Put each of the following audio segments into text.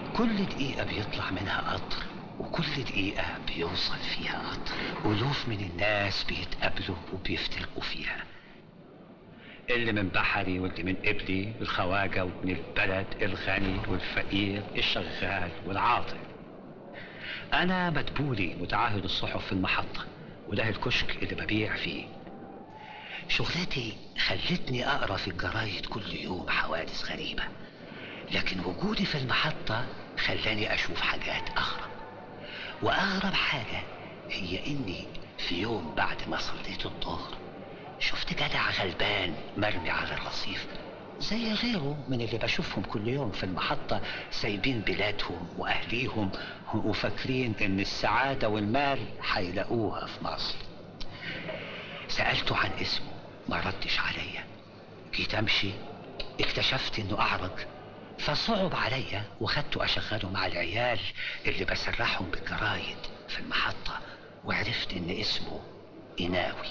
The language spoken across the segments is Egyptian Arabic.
كل دقيقة بيطلع منها قطر وكل دقيقة بيوصل فيها قطر ألوف من الناس بيتقابلوا وبيفترقوا فيها اللي من بحري واللي من قبلي الخواجة ومن البلد الغني والفقير الشغال والعاطل أنا مدبولي متعهد الصحف في المحطة وده الكشك اللي ببيع فيه شغلتي خلتني أقرأ في الجرايد كل يوم حوادث غريبة لكن وجودي في المحطة خلاني أشوف حاجات أغرب وأغرب حاجة هي إني في يوم بعد ما صليت الظهر شفت جدع غلبان مرمي على الرصيف زي غيره من اللي بشوفهم كل يوم في المحطة سايبين بلادهم وأهليهم وفاكرين إن السعادة والمال هيلاقوها في مصر سألته عن اسمه ما ردش عليا جيت أمشي اكتشفت إنه أعرج فصعب عليا وخدته أشغله مع العيال اللي بسرحهم بالجرايد في المحطة وعرفت إن اسمه إناوي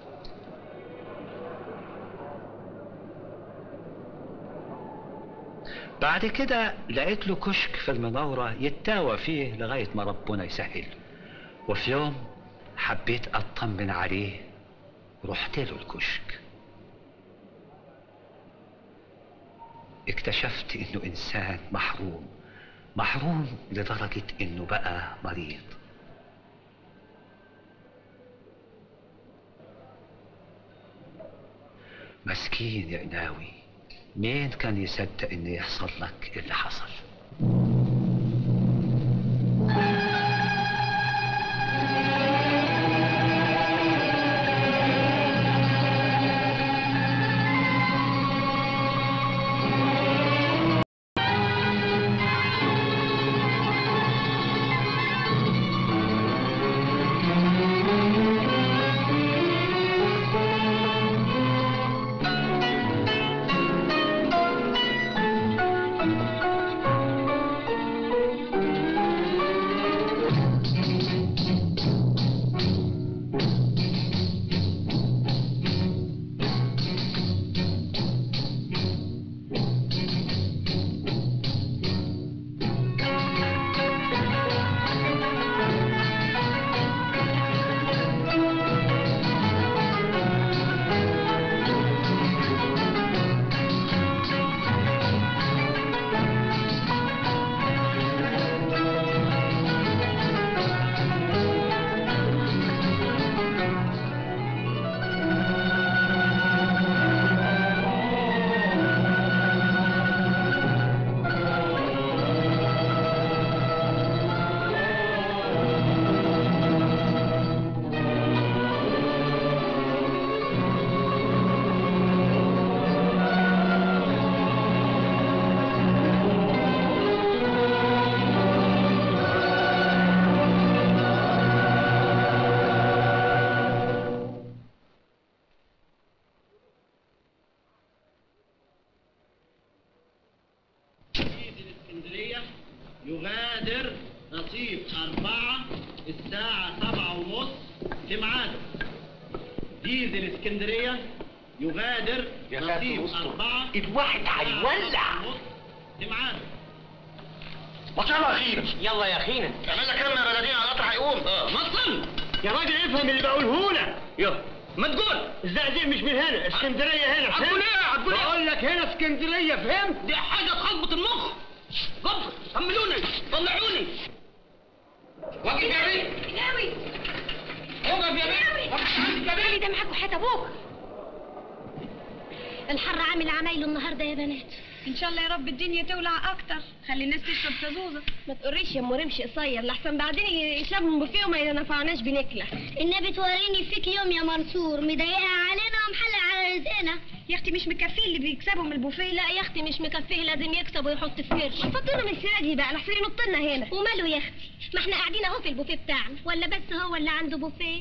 بعد كده لقيت له كشك في المنورة يتاوى فيه لغاية ما ربنا يسهل وفي يوم حبيت أطمن عليه رحت له الكشك اكتشفت انه انسان محروم محروم لدرجة انه بقى مريض مسكين يا قناوي مين كان يصدق ان يحصل لك اللي حصل الاسكندرية يغادر رصيف أربعة الساعة سبعة ونص في ميعاده ديزل اسكندرية يغادر يا ساتر رصيف استر. أربعة الواحد الساعة هيولع. سبعة ونص في ميعاده ما شاء الله اخيرا يلا يا اخينا اعمل لك كلمه يا بلدين على القطر هيقوم اه مصل يا راجل افهم اللي بقوله لك يلا ما تقول الزقازيق مش من هنا اسكندرية هنا فهمت؟ هتقول ايه؟ هتقول ايه؟ بقول لك هنا اسكندرية فهمت؟ دي حاجه تخبط المخ قبر حملوني طلعوني وقف يا بيه ناوي وقف يا بيه وقف عندك يا بيه ناوي ده معاك وحياة ابوك الحر عامل عمايله النهارده يا بنات ان شاء الله يا رب الدنيا تولع اكتر خلي الناس تشرب سزوزه ما تقريش يا ام رمش قصير لحسن بعدين يشربوا بفيه وما ينفعناش بنكله النبي توريني فيك يوم يا منصور مضايقه علينا ومحلق على رزقنا يا اختي مش مكفيه اللي بيكسبوا من البوفيه لا يا اختي مش مكفيه لازم يكسب ويحط في كرش فضونا من السيره بقى لحسن ينط لنا هنا وماله يا اختي ما احنا قاعدين اهو في البوفيه بتاعنا ولا بس هو اللي عنده بوفيه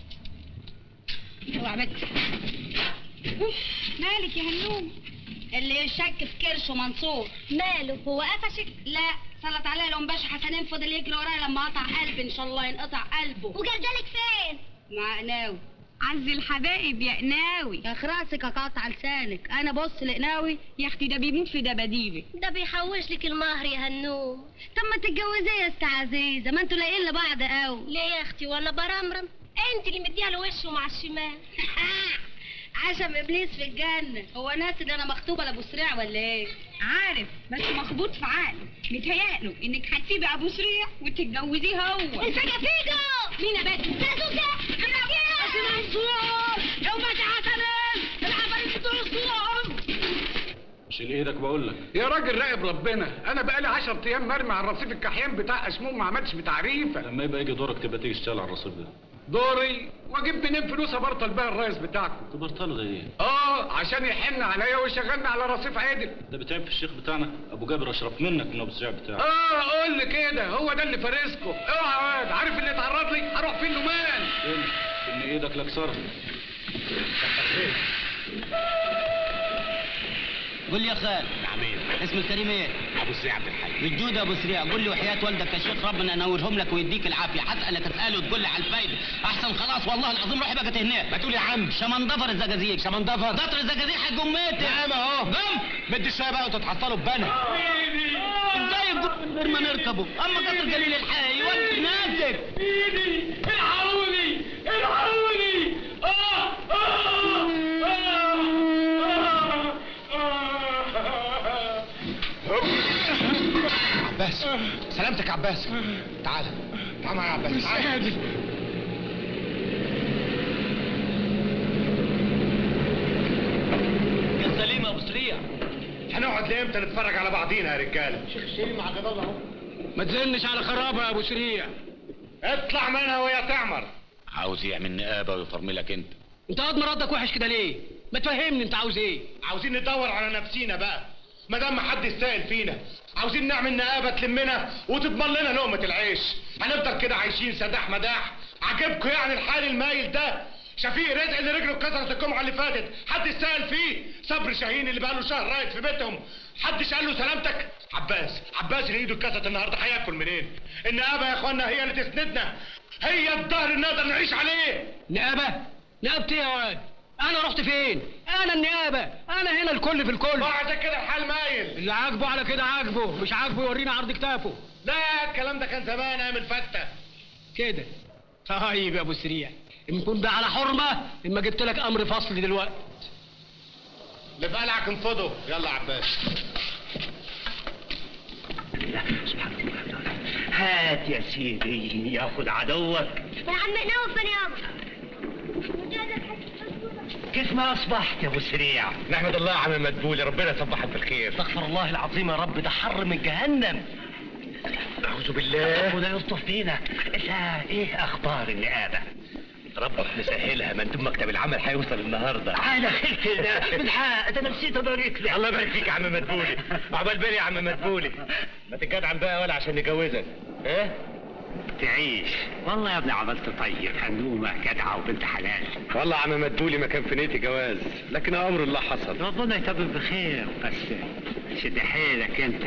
اوعى بك مالك يا هنوم اللي يشك في كرشه منصور ماله هو قفشك لا سلط عليا لو باشا حسنين فضل يجري ورايا لما قطع قلبي ان شاء الله ينقطع قلبه وجردلك فين مع قناوي عز الحبايب يا قناوي يا راسك قاطع لسانك انا بص لقناوي يا اختي ده بيموت في دباديبي ده بيحوش لك المهر يا هنوم طب ما تتجوزيه يا استاذ عزيزه ما انتوا لاقيين لبعض قوي ليه يا اختي ولا برمرم انت اللي مديها له وشه مع الشمال عشم ابليس في الجنه هو ناس ان انا مخطوبه لابو سريع ولا ايه عارف بس مخبوط في عقله متهيأله انك هتسيبي ابو سريع وتتجوزيه هو الفجا فيجو مين يا بنت زازوكا انا منصور لو ما تعتمد العفاريت دول الصور شيل ايدك بقول لك يا راجل راقب ربنا انا بقالي 10 ايام مرمي على الرصيف الكحيان بتاع اسمهم ما عملتش بتعريفه لما يبقى يجي دورك تبقى تيجي تشتغل على الرصيف ده دوري واجيب منين فلوس ابرطل بيها الرئيس بتاعكم تبرطله ده ايه؟ اه عشان يحن عليا ويشغلني على رصيف عادل ده بتعب في الشيخ بتاعنا ابو جابر اشرف منك من ابو سريع بتاعك اه قول لي كده هو ده اللي فارسكم اوعى يا واد عارف اللي اتعرض لي هروح فين نومان فين؟ ان ايدك لكسرها قول لي يا خال نعمين اسم الكريم ايه؟ ابو سريع عبد الحي بالجودة ابو سريع قول لي وحياة والدك يا شيخ ربنا ينورهم لك ويديك العافية هسألك اسأله وتقول لي على الفايدة احسن خلاص والله العظيم روح بقى هناك ما تقول يا عم شمندفر الزجازيج شمندفر دطر الزجازيج هتجميت نعم اهو قم بدي شويه بقى وتتحصلوا ببنا ازاي يقول من غير ما نركبه اما قطر قليل الحي ودي ناسك الحقوني الحقوني آه آه عباس سلامتك يا عباس تعال تعال معايا يا عباس تعال يا سليم يا ابو سريع هنقعد لامتى نتفرج على بعضينا يا رجاله ما تزنش على خرابه يا ابو سريع اطلع منها وهي تعمر عاوز يعمل نقابه ويفرملك انت انت قد مراتك وحش كده ليه ما تفهمني انت عاوز ايه عاوزين ندور على نفسينا بقى ما دام ما حد يستاهل فينا عاوزين نعمل نقابه تلمنا وتضمن لنا لقمه العيش هنفضل كده عايشين سداح مداح عجبكم يعني الحال المايل ده شفيق رزق اللي رجله اتكسرت الجمعه اللي فاتت حد يستاهل فيه صبري شاهين اللي بقاله شهر رايد في بيتهم حدش قال له سلامتك عباس عباس اللي ايده اتكسرت النهارده هياكل منين النقابه يا اخوانا هي اللي تسندنا هي الظهر اللي نقدر نعيش عليه نقابه نقابتي يا واد انا رحت فين انا النقابه انا هنا الكل في الكل وعشان كده الحال مايل اللي عاجبه على كده عاجبه مش عاجبه يورينا عرض كتافه لا الكلام ده كان زمان ايام الفته كده طيب يا ابو سريع ان كنت على حرمه اما جبت لك امر فصل دلوقتي اللي في قلعك انفضه يلا يا عباس سبحان الله هات يا سيدي ياخد عدوك يا عم نوف يابا كيف ما اصبحت يا ابو سريع نحمد الله يا عم مدبولي ربنا يصبحك بالخير استغفر الله العظيم يا رب ده حر من جهنم اعوذ بالله وده يلطف بينا لا ايه اخبار النقابه ربك مسهلها ما انتم مكتب العمل هيوصل النهارده على خير الله بالحق ده انا نسيت ابارك لك الله يبارك فيك يا عم مدبولي عقبال بالي يا عم مدبولي ما تتجدع بقى ولا عشان نجوزك ايه تعيش والله يا ابني عملت طيب هنومه جدعه وبنت حلال والله يا عم مدبولي ما كان في نيتي جواز لكن امر الله حصل ربنا يتمم بخير بس شد حيلك انت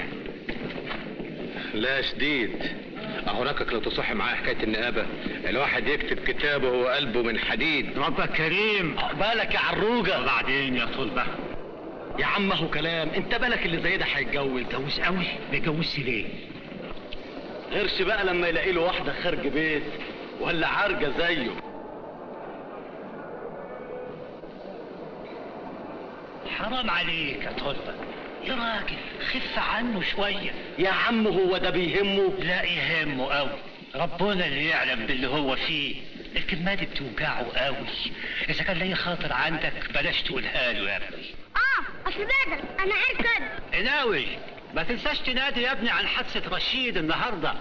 لا شديد اهو ركك لو تصح معاه حكايه النقابه الواحد يكتب كتابه وهو قلبه من حديد ربك كريم بالك يا عروجة وبعدين يا طلبه يا عم هو كلام انت بالك اللي زي ده هيتجوز جوز قوي ما يجوزش ليه غيرش بقى لما يلاقي له واحدة خارج بيت ولا عارجة زيه حرام عليك يا طلبه يا راجل خف عنه شويه يا عم هو ده بيهمه لا يهمه قوي ربنا اللي يعلم باللي هو فيه الكلمة دي بتوجعه قوي اذا كان لي خاطر عندك بلاش تقولها له يا ابني اه اصل بدر انا عارف كده ناوي ما تنساش تنادي يا ابني عن حادثة رشيد النهاردة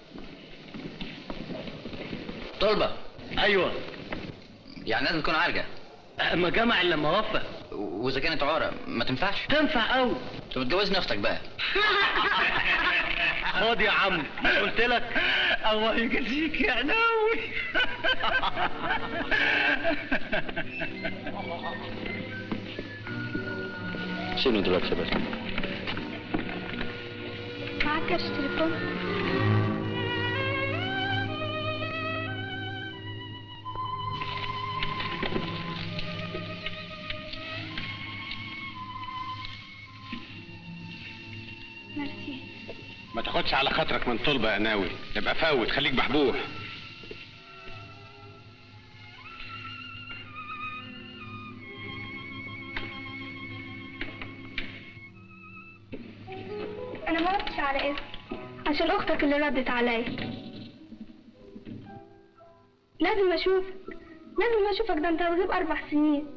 طلبة ايوه يعني لازم تكون عارجه اما جمع الا لما وفى واذا كانت عوره ما تنفعش تنفع قوي طب اتجوزني اختك بقى خد يا عم مش قلت لك الله يجزيك يا ناوي شنو دلوقتي يا باشا معاك كاش تليفون تاخدش على خاطرك من طلبه يا ناوي تبقى فوت خليك بحبوح انا ما ردتش على اسم عشان اختك اللي ردت عليا لازم اشوفك لازم اشوفك ده انت هتغيب اربع سنين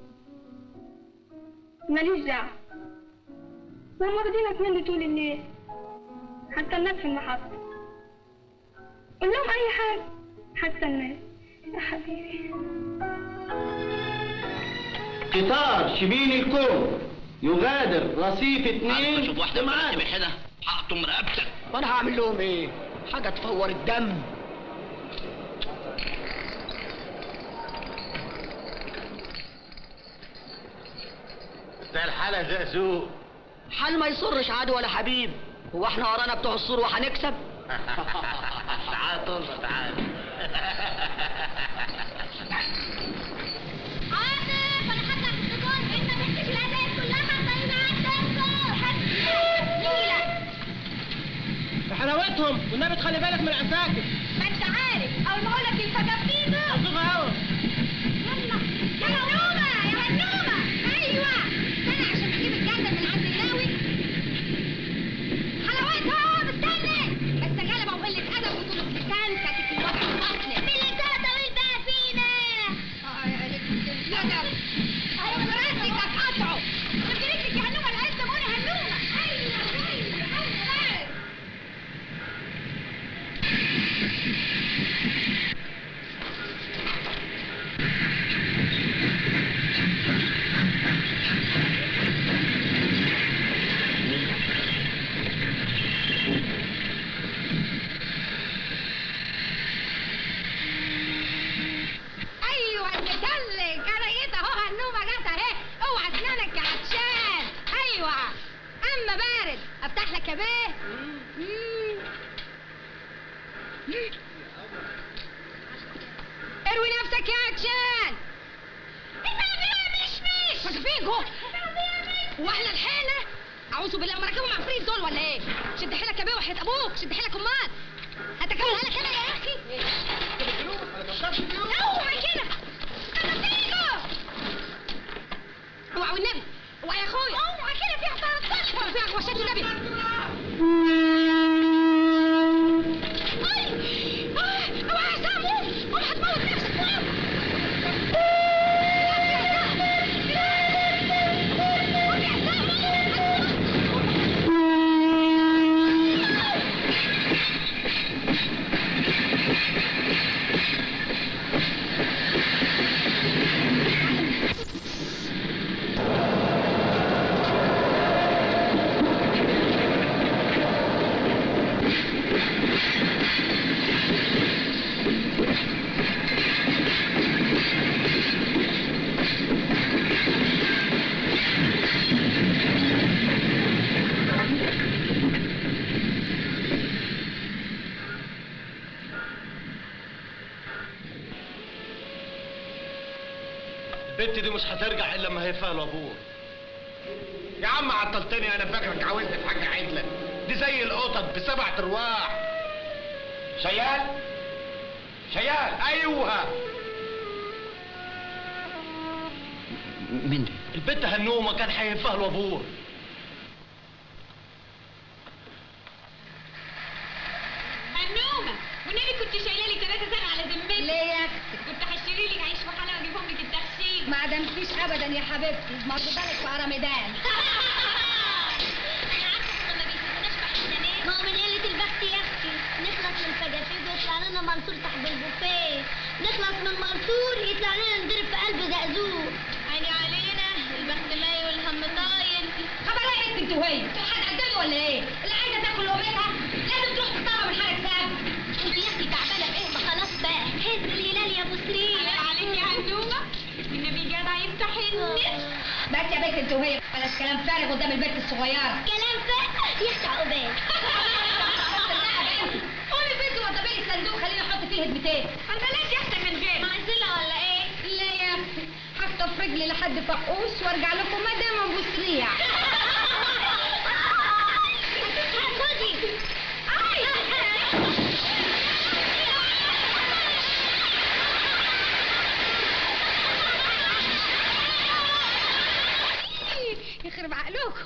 ماليش دعوه وهم واخدينك مني طول الليل هستناك في المحطة قول لهم اي حاجة هستناك يا حبيبي قطار شبين الكون يغادر رصيف اثنين شوف واحده معاك بحده هقطم رقبتك وانا هعمل لهم ايه حاجه تفور الدم ده الحالة زقزوق حال ما يصرش عدو ولا حبيب هو احنا ورانا بتوع السور وهنكسب تعال طلبة تعال عاطف انا حاطه احتفال انت مسكت الهدايا كلها طيب عندك نيلة حلاوتهم والنبي تخلي بالك من العساكر ما انت عارف اول ما اقول لك الفجافينو عندكم هوا يلا يا هنومة يا هنومة ايوه استنى عشان تجيب الجردل من عند الناوي حلاوتهم استنى بس غلبة وقلة أدب وطول ابتسام كاتك الوضع الأصلي اللي طويل بقى فينا اه يا قلة الأدب ايوه راسك هتقطعه رجلتك يا هنومة العزة وانا هنومة ايوه ايوه ايوه ايوه المتلج انا جيت اهو هالنومه جت اهي اوعى اسنانك يا عطشان ايوه اما بارد افتح لك يا بيه مم. مم. اروي نفسك يا عطشان انت اللي مش مش فجفيجو واحنا الحيله اعوذ بالله اما ركبوا عفريت دول ولا ايه شد حيلك يا بيه وحياه ابوك شد حيلك امال هتكلم لك انا يا اخي اوعى كده انا فيكو اوعى والنبي اوعى يا اخويا اوعى كده في عطارة صح في عقوشات النبي اي آه، اوعى يا سامو اوعى هتموت نفسك فوق البنت دي مش هترجع الا لما هيفها له ابوه يا عم عطلتني انا فاكرك عاوزني في حاجه عدله دي زي القطط بسبع ارواح شيال شيال ايوه مين دي؟ البنت هنومه كان هيفها له ابوه هنومة والنبي كنت شايله لي ثلاثة سنة على ذمتي ليه يا اختي كنت هشتري لك عيش وحلا واجيبهم لك التخشيب ما عدمتيش ابدا يا حبيبتي مربوطه لك في رمضان ما هو من قلة البخت يا اختي نخلص من فجافيج ويطلع لنا منصور صاحب البوفيه نخلص من منصور يطلع لنا ندير في قلب زقزوق عيني علينا البخت ماي والهم طايل خبر ايه يا بنت وهي انتوا هتقدموا ولا ايه اللي عايزه تاكل لقمتها لازم تروح تطلع من حالك ساب انت يا اختي تعبانة بايه ما خلاص بقى هز الهلال يا ابو سريع عليك يا هنومة النبي جدع يفتح النفس بس يا بنت انت وهي بلاش كلام فارغ قدام البنت الصغيره كلام فارغ يخشى عقبال قولي البنت وضبي لي الصندوق خليني احط فيه هدمتين بلاش يحسن من غير معزلة ولا ايه لا يا اختي حاطه في رجلي لحد فقوس وارجع لكم مدام ابو سريع خدي اي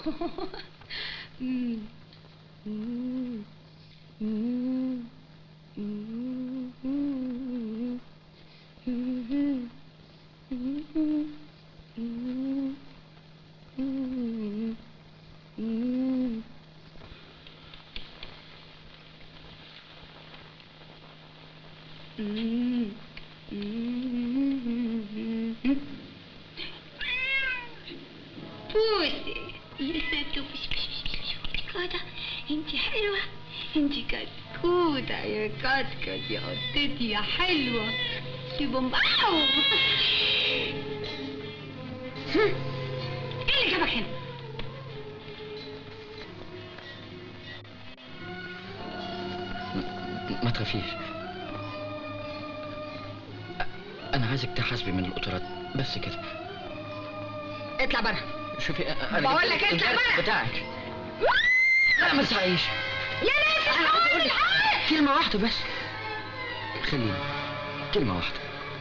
بوسي يا ستو بش بش بش بش كده انت حلوة انت كتكوتة يا كتكت يا قطتي يا حلوة يا بومباو ايه اللي جابك هنا؟ ما تخافيش انا عايزك تحاسبي من القطارات بس كده اطلع بره شوفي انا بقول لك جبت اطلع الجرس بره. بتاعك لا ما تسعيش يا ناس انا عايز اقول لك كلمه واحده بس خليني كلمه واحده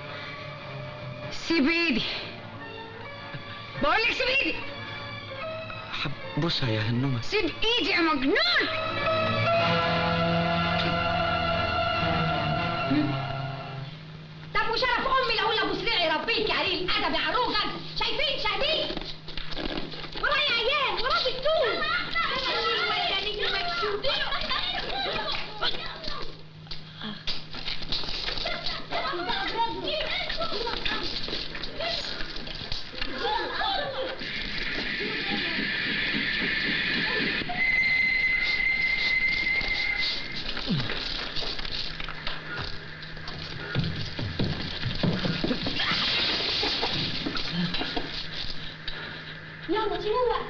سيب ايدي بقول لك سيب ايدي حب بصها يا هنومه سيب ايدي يا مجنون طب وشرف امي لو ابو سريع يربيك يا علي الادب يا عروجه شايفين شاهدين ورايا عيال وراه بالطول يلا تروح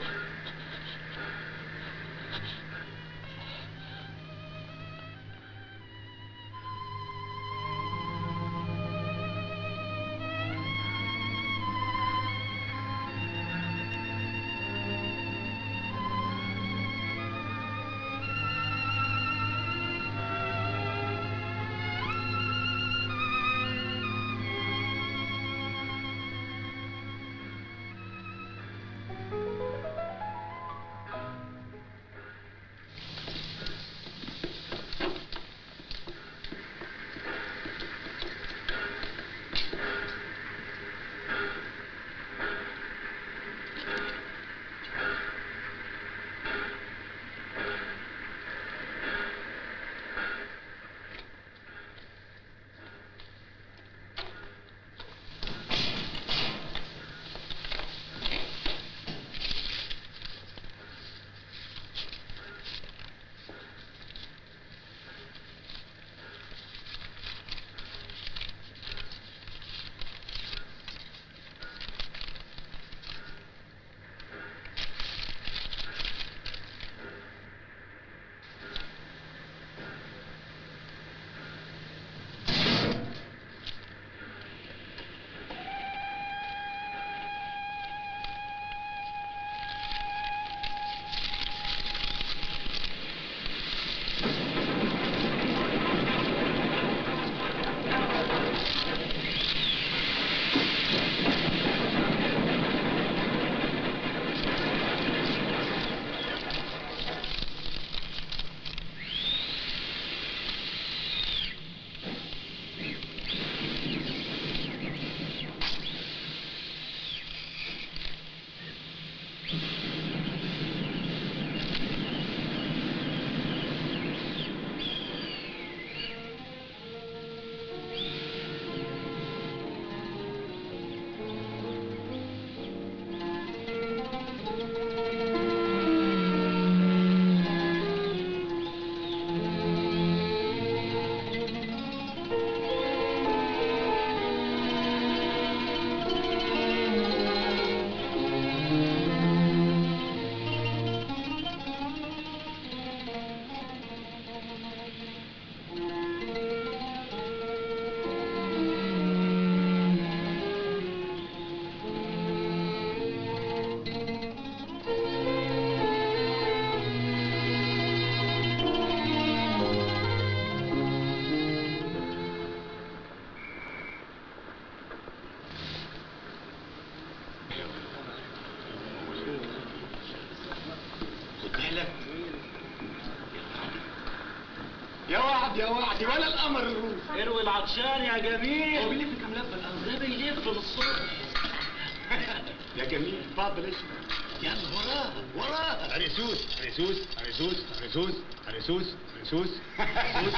يا وعد يا وعد ولا القمر الروس اروي العطشان يا جميل هو بيلف كام لفه الاول ده بيلف للصبح يا جميل اتفضل اشرب يلا وراها وراها ريسوس ريسوس ريسوس ريسوس ريسوس ريسوس ريسوس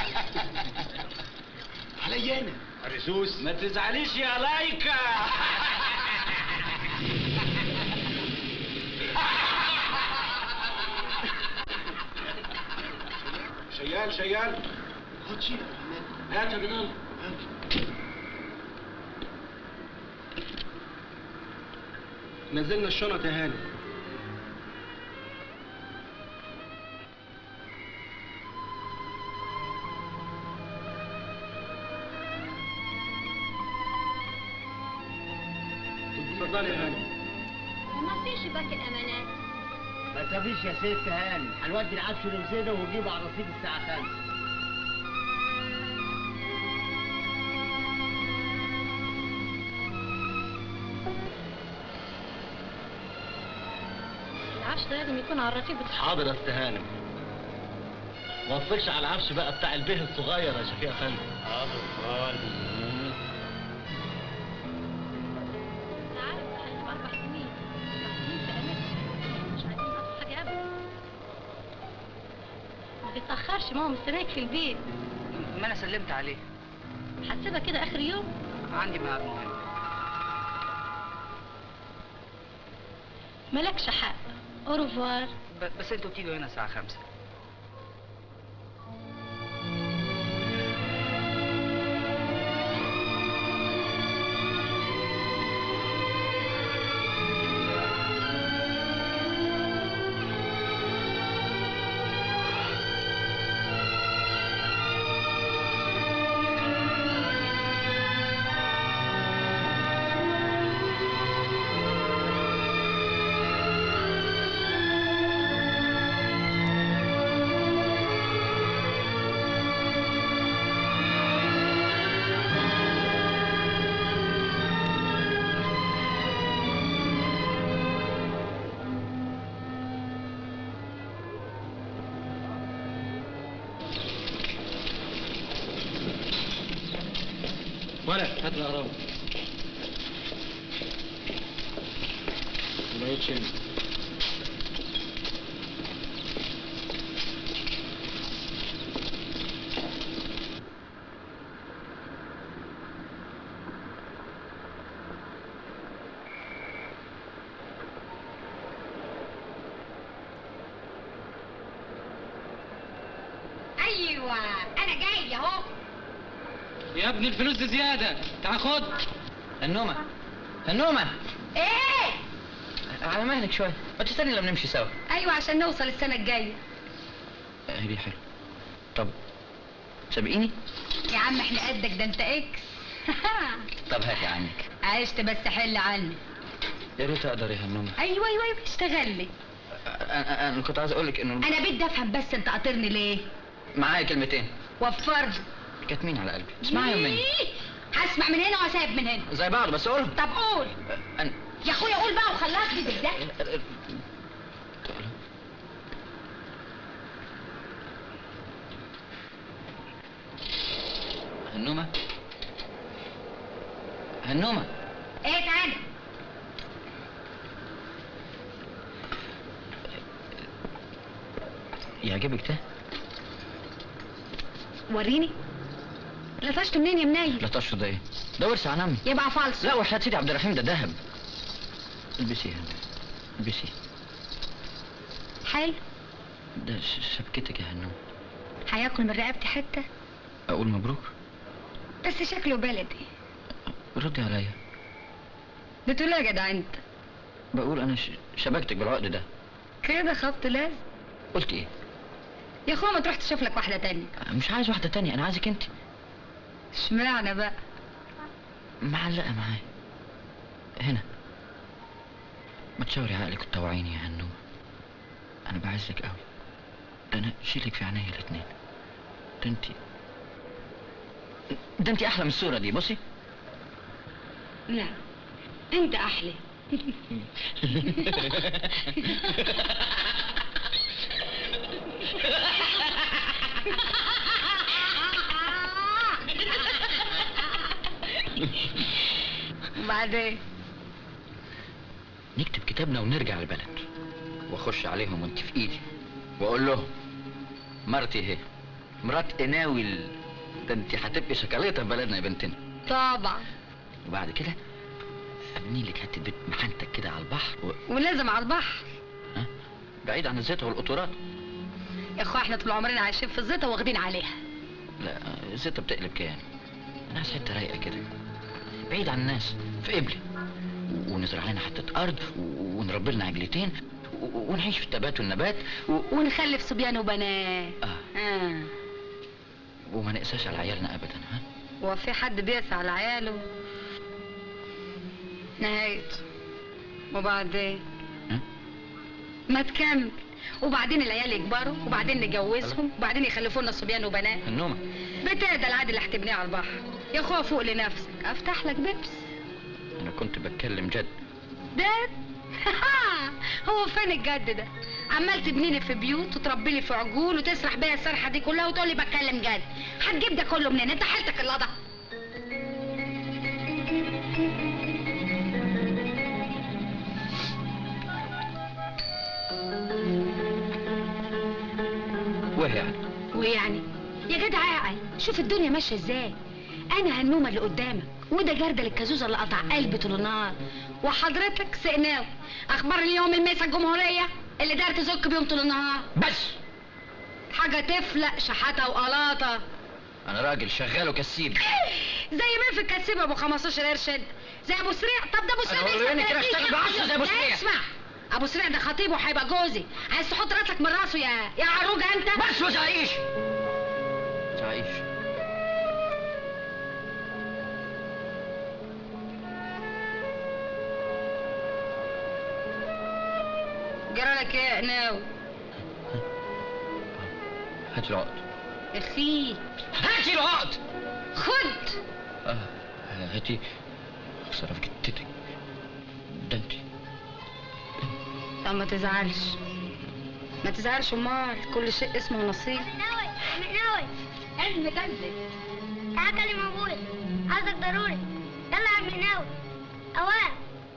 عليا انا ريسوس ما تزعليش يا لايكا شيال شيال خد شيل هات يا جدال نزلنا الشنط يا هاني اتفضلي يا هاني وما فيش باقي الامانات ما تخافيش يا ست هاني هنودي العفش لزينة ونجيبه على رصيد الساعة 5 العفش ده لازم يكون على الرصيف بتاع حاضر يا ست هانم ما تفكش على العفش بقى بتاع البيه الصغير يا شفيع فندم حاضر عارف احنا باربع سنين اربع سنين في امريكا مش عايزين نقص حاجه ابدا ما بيتاخرش ما هو مستناك في البيت ما انا سلمت عليه هتسيبها كده اخر يوم عندي ميعاد مهم مالكش حق اوروفوار ب- بس انتوا بتيجوا هنا الساعة خمسة ولا هات الأغراض ما لقيتش هنا. ايوه انا جاي اهو يا ابني الفلوس دي زيادة تعال خد النومة النومة ايه على مهلك شوية ما تستني لما نمشي سوا ايوه عشان نوصل السنه الجايه هي دي حلو طب سابقيني يا عم احنا قدك ده انت اكس طب هاتي عنك عشت بس حل عني يا ريت اقدر يا هنومة ايوه ايوه ايوه اشتغل لي انا أنا كنت عايز اقول لك انه انا بدي افهم بس انت قاطرني ليه معايا كلمتين وفرها كانت مين على قلبي اسمعي مني إيه؟ هسمع من هنا وهسيب من هنا زي بعض بس قولهم طب قول أنا... يا اخويا قول بقى وخلصني بالذات هنومة هنومة ايه تعالى يعجبك ده؟ وريني لطشته منين يا منيل لا تشرب ده ايه؟ ده ورث عن عمي يبقى فالص لا وحياة سيدي عبد الرحيم ده ذهب البسيه يا هنومة البسيه حلو ده ش- شبكتك يا هنومة هياكل من رقبتي حته اقول مبروك بس شكله بلدي ردي عليا بتقول إيه يا جدع انت بقول انا ش... شبكتك بالعقد ده كده خبط لازم قلت ايه؟ يا اخويا ما تروح تشوف لك واحده تانية مش عايز واحدة تانية انا عايزك انت اشمعنى بقى معلقة معايا هنا ما تشاوري عقلك وتطوعيني يا هنومة انا بعزك قوي ده انا شيلك في عينيا الاتنين ده انت ده انت احلى من الصورة دي بصي لا انت احلى وبعدين نكتب كتابنا ونرجع البلد واخش عليهم وانت في ايدي واقول لهم مرتي اهي مرات قناوي ده انت هتبقي شكاليطه في بلدنا يا بنتنا طبعا وبعد كده ابني لك حته بيت محنتك كده على البحر و... ولازم على البحر بعيد عن الزيت والقطورات يا اخويا احنا طول عمرنا عايشين في الزيطه واخدين عليها لا الزيت بتقلب كام انا عايز حته رايقه كده بعيد عن الناس في قبلي ونزرع لنا حته ارض و- ونربي لنا عجلتين و- ونعيش في التبات والنبات و... ونخلف صبيان وبنات آه. آه. وما نقساش على عيالنا ابدا ها هو في حد بيسعى لعياله نهايته وبعدين ها؟ ما تكمل وبعدين العيال يكبروا وبعدين نجوزهم وبعدين يخلفوا لنا صبيان وبنات النومه بتاع ده العادي اللي هتبنيه على البحر يا اخويا فوق لنفسك افتح لك بيبس انا كنت بتكلم جد ده هو فين الجد ده عمال تبني لي في بيوت وتربي لي في عجول وتسرح بيا السرحه دي كلها وتقول لي بتكلم جد هتجيب ده كله منين انت حالتك اللضع وهي يعني ويعني يا جدع عاقل شوف الدنيا ماشيه ازاي انا هنومه اللي قدامك وده جردل الكازوزه اللي قطع قلبي طول النهار وحضرتك سقناوي اخبار اليوم الميسه الجمهوريه اللي دار تزك بيهم طول النهار بس حاجه تفلق شحاته وقلاطه انا راجل شغال وكسيب زي مين في الكسيب ابو 15 قرش انت زي ابو سريع طب ده ابو سريع أنا بيكسب وريني كده 30 اشتغل بعشرة زي أبو لا، سريع. اسمع ابو سريع ده خطيب وهيبقى جوزي عايز تحط راسك من راسه يا يا عروجه انت بس ما تعيش تعيش جرالك ايه يا قناوي هاتي العقد اخي هاتي العقد خد آه هاتي خسارة في جتتك ده انت طب ما تزعلش ما تزعلش امال كل شيء اسمه نصيب ناوي ناوي علم جدد تعال كلم ابويا عايزك ضروري يلا يا عم ناوي اوان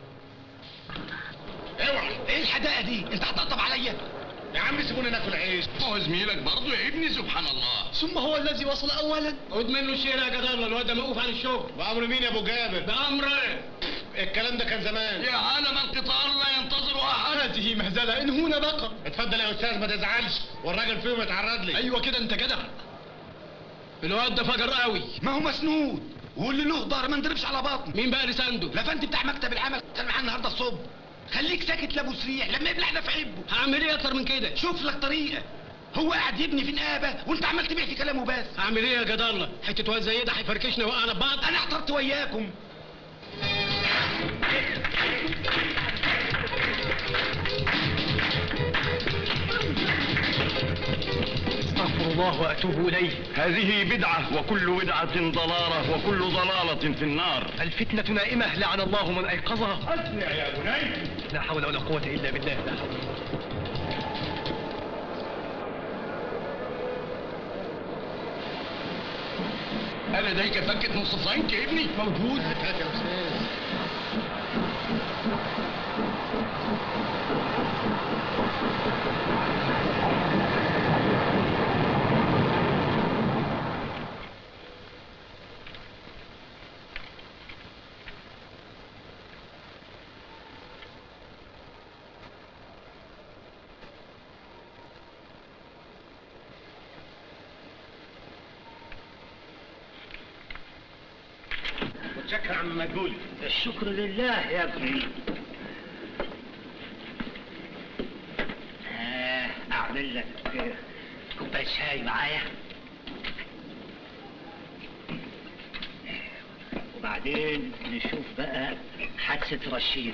اوعى ايه الحداقه دي انت هتقطب عليا يا عم سيبوني ناكل عيش هو زميلك برضه يا ابني سبحان الله ثم هو الذي وصل اولا خد منه الشيله يا جدع الواد ده موقوف عن الشغل بامر مين يا ابو جابر بأمري الكلام ده كان زمان يا عالم القطار لا ينتظر احد هذه مهزله انهونا بقى اتفضل يا استاذ ما تزعلش والراجل فيهم يتعرض لي ايوه كده انت جدع الواد ده فجر قوي ما هو مسنود واللي له ظهر ما نضربش على بطنه مين بقى اللي سانده لفنت بتاع مكتب العمل كان معاه النهارده الصبح خليك ساكت لابو سريع لما يبلعنا في عبه هعمل ايه اكتر من كده شوف لك طريقه هو قاعد يبني في نقابه وانت عمال تبيع في كلامه بس هعمل ايه يا جدع الله حته واد زي ده هيفركشنا وقعنا ببعض انا احترت وياكم استغفر الله واتوب اليه هذه بدعة وكل بدعة ضلالة وكل ضلالة في النار الفتنه نائمه لعن الله من ايقظها اسمع يا بني لا حول ولا قوه الا بالله لا حول هل لديك فكة نص فرنك يا ابني؟ موجود هات يا استاذ متشكر عم مدبولي الشكر لله يا ابني آه، اعمل لك آه، كوبايه شاي معايا وبعدين نشوف بقى حادثة رشيد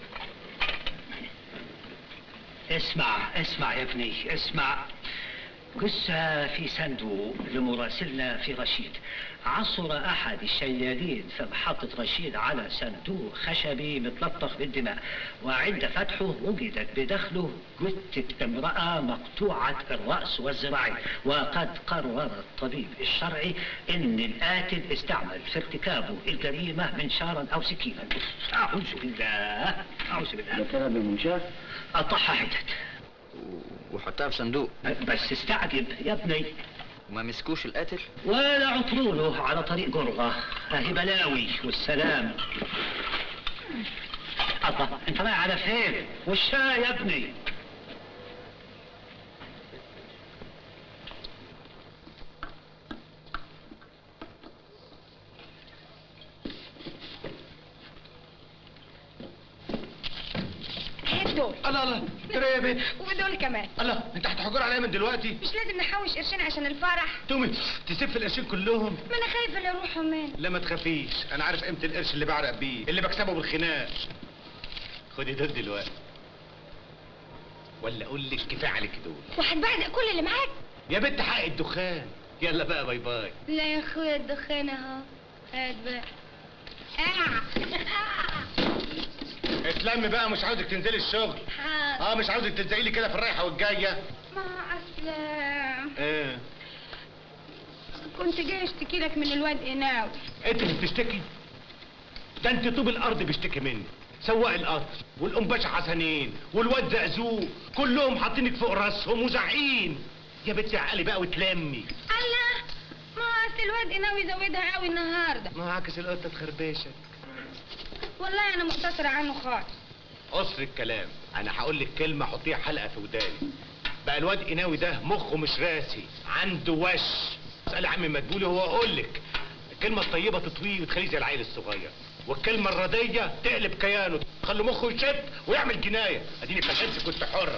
اسمع اسمع يا ابني اسمع قصة في صندوق لمراسلنا في رشيد عثر أحد الشيالين في محطة رشيد على صندوق خشبي متلطخ بالدماء وعند فتحه وجدت بداخله جثة امرأة مقطوعة الرأس والذراعين وقد قرر الطبيب الشرعي أن القاتل استعمل في ارتكابه الجريمة منشارا أو سكينا أعوذ بالله أعوذ بالله ده كلام المنشار قطعها حتت وحطها في صندوق بس استعجب يا ابني وما مسكوش القاتل ولا عطروله على طريق جرة اهي بلاوي والسلام الله انت رايح على فين والشاي يا ابني هات دول الله الله ترى يا بنت ودول كمان الله انت هتحجر عليا من دلوقتي مش لازم نحوش قرشين عشان الفرح تومي تسف القرشين كلهم ما انا خايفه لا يروحوا من لا ما تخافيش انا عارف قيمه القرش اللي بعرق بيه اللي بكسبه بالخناق خدي دول دلوقتي ولا اقول لك كفايه عليك دول وهتبعدق كل اللي معاك يا بنت حق الدخان يلا بقى باي باي لا يا اخويا الدخان اهو هات بقى اتلم بقى مش عاوزك تنزلي الشغل حاضر اه مش عاوزك تلزقي لي كده في الرايحه والجايه ما اصل ايه كنت جاي اشتكي لك من الواد قناوي انت اللي بتشتكي ده انت طوب الارض بيشتكي مني سواق القطر والام باشا حسنين والواد زقزوق كلهم حاطينك فوق راسهم وزعقين يا بنتي عقلي بقى وتلمي الله ما اصل الواد قناوي زودها قوي النهارده ما عكس القطه تخربشك والله انا مقتصره عنه خالص قصر الكلام انا هقول لك كلمه حطيها حلقه في وداني بقى الواد قناوي ده مخه مش راسي عنده وش اسال عمي مدبولي هو اقول لك الكلمه الطيبه تطويه وتخليه زي العيل الصغير والكلمه الرديه تقلب كيانه تخلي مخه يشد ويعمل جنايه اديني فهمت كنت حره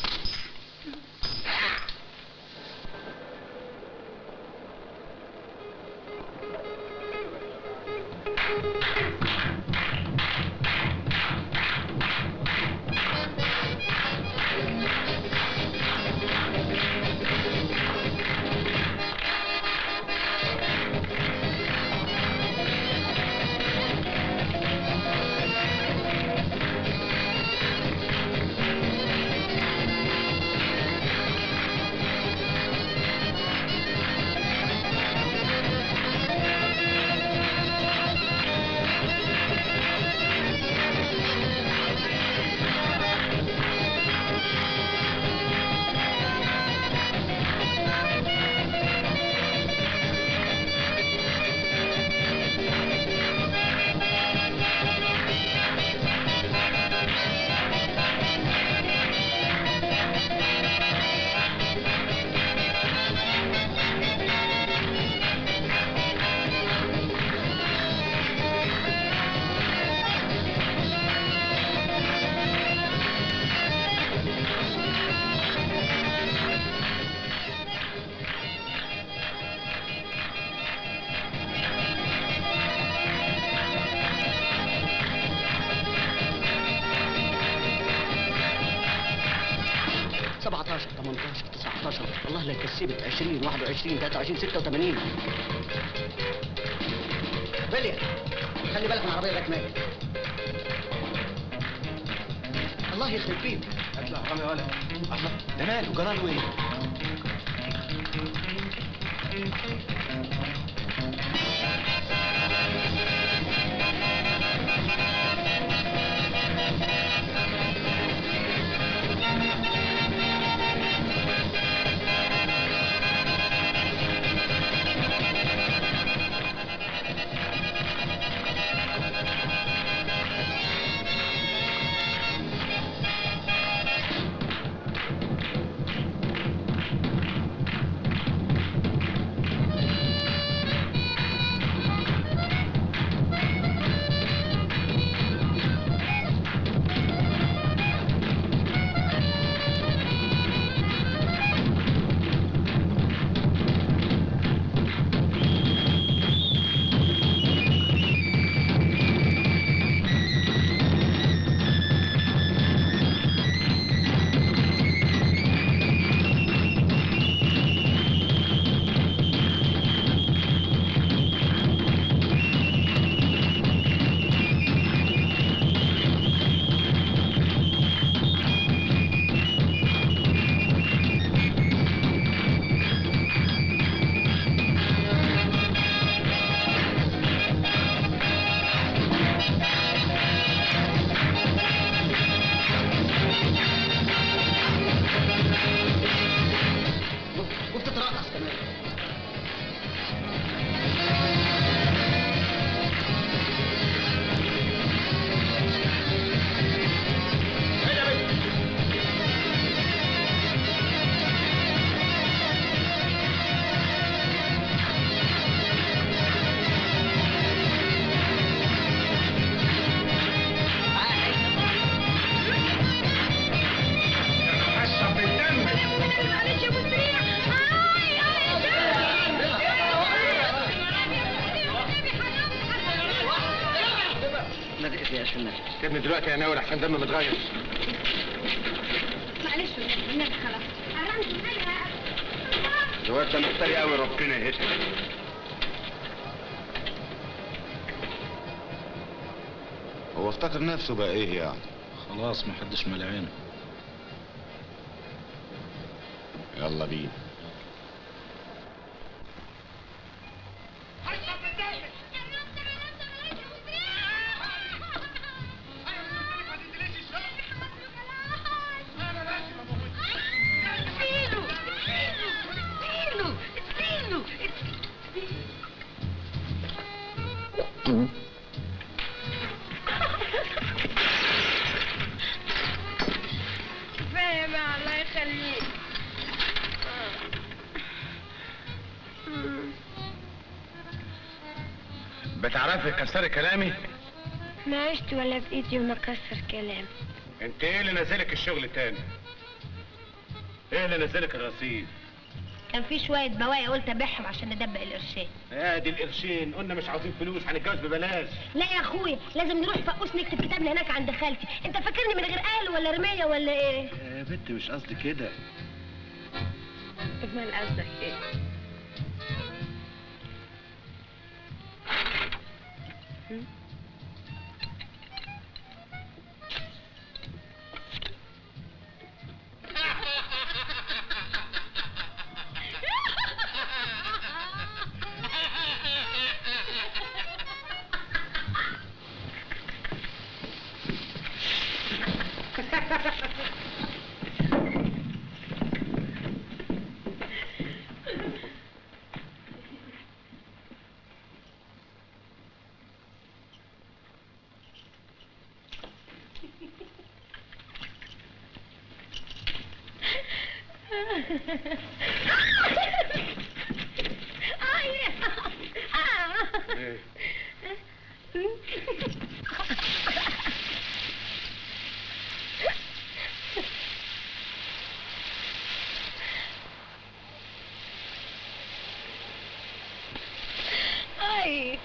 سبعتاشر تمنتاشر تسعتاشر والله لا يكسبك عشرين واحد وعشرين تلاتة وعشرين ستة وتمانين بليا خلي بالك من العربية الركنية الله يخرب بيك اطلع حرامي ولا الله ده ماله جراله ايه يا شنات سيبني دلوقتي يا ناول عشان دمي متغير معلش النبي خلاص حرمت الواد ده مفتري قوي ربنا يهديه هو افتكر نفسه بقى ايه يعني خلاص محدش مالي عينه يلا بينا كفايه بقى الله يخليك بتعرفي تكسري كلامي ما عشت ولا بايدي وما كسر كلام انت ايه اللي نزلك الشغل تاني ايه اللي نزلك الرصيد كان في شويه بواقي قلت ابيعهم عشان ندبق القرشين يا دي القرشين قلنا مش عاوزين فلوس هنتجوز ببلاش لا يا اخويا لازم نروح فقوس نكتب كتابنا هناك عند خالتي انت فاكرني من غير اهل ولا رمايه ولا ايه يا بنت مش قصدي كده امال قصدك ايه اي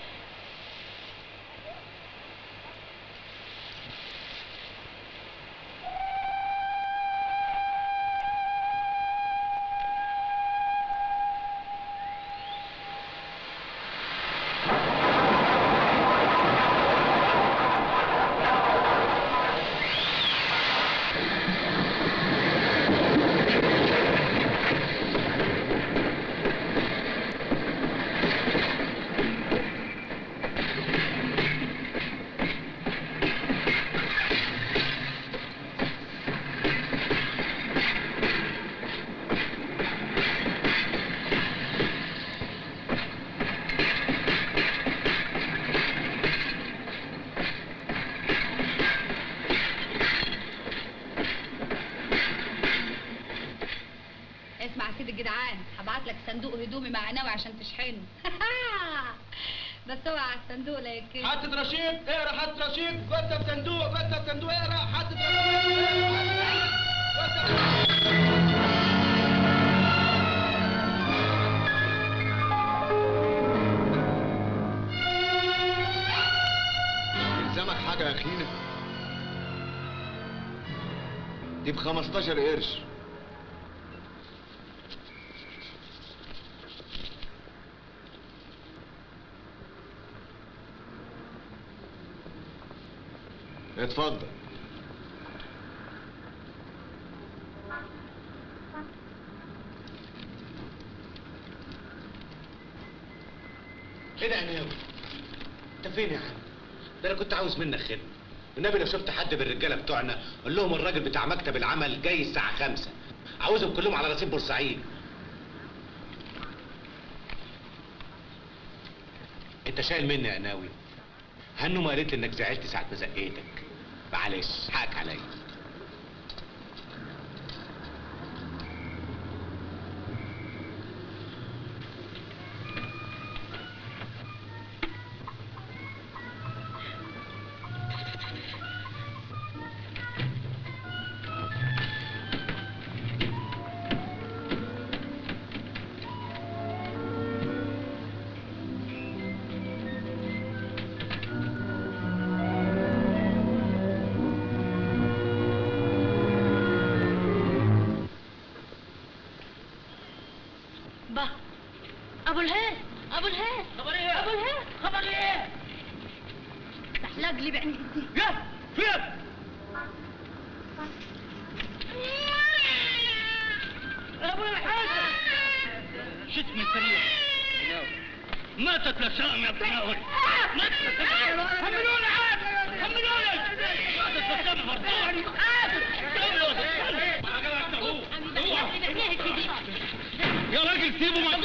اسمع يا سيدي الجدعان هبعت لك صندوق هدومي مع ناوي عشان تشحنه بس اوعى على الصندوق لا يكفي حتة رشيد اقرا حتة رشيد كتب صندوق كتب صندوق اقرا حتة رشيد يلزمك حاجة يا اخينا دي ب 15 قرش اتفضل ايه ده يا ناوي انت فين يا عم ده انا كنت عاوز منك خدمه والنبي لو شفت حد من الرجاله بتوعنا قول لهم الراجل بتاع مكتب العمل جاي الساعه خمسة عاوزهم كلهم على رصيد بورسعيد انت شايل مني يا ناوي هنو ما قالت لي انك زعلت ساعه ما زقيتك معلش حقك عليا ابو الهاد ابو الهاد خبر ايه ابو الهاد خبر ايه تحلق لي بعين جدي يا فين ابو الحسن شتم سريع ماتت لسام يا بناوي ماتت لسام حملوني عاد حملوني ماتت لسام فرطان يا راجل سيبه ما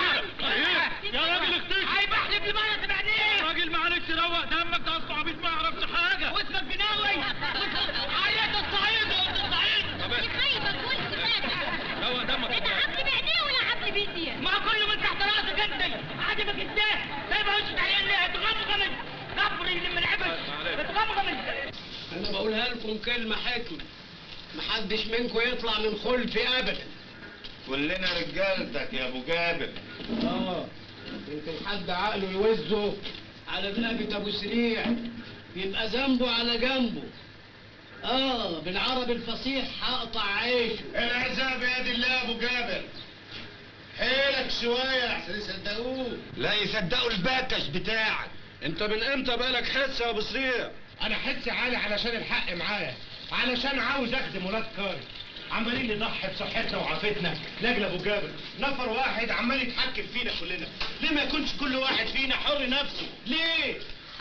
يا راجل اختش هيبحلف لي مرة بعدين يا راجل معلش روق دمك ده اصله عبيط ما يعرفش حاجه واسمك بناوي عيط الصعيد وانت الصعيد خايفه كنت فاتح روق دمك انت عبد بعينيه ولا عبد بيدي ما كله من تحت راسك انت عجبك ازاي سايبه وشك عليه ليه تغمغمز كفري اللي من عبس بتغمغمز انا بقولها لكم كلمه حكمه محدش منكم يطلع من خلفي ابدا كلنا رجالتك يا ابو جابر اه يمكن حد عقله يوزه على بلابة ابو سريع يبقى ذنبه على جنبه اه بالعربي الفصيح هقطع عيشه العذاب يد الله يا ابو جابر حيلك شويه احسن يصدقوه لا يصدقوا الباكش بتاعك انت من امتى بقالك حس يا ابو سريع انا حسي عالي علشان الحق معايا علشان عاوز اخدم ولاد كاري عمالين نضحي بصحتنا وعافيتنا لاجل ابو جابر نفر واحد عمال يتحكم فينا كلنا ليه ما يكونش كل واحد فينا حر نفسه ليه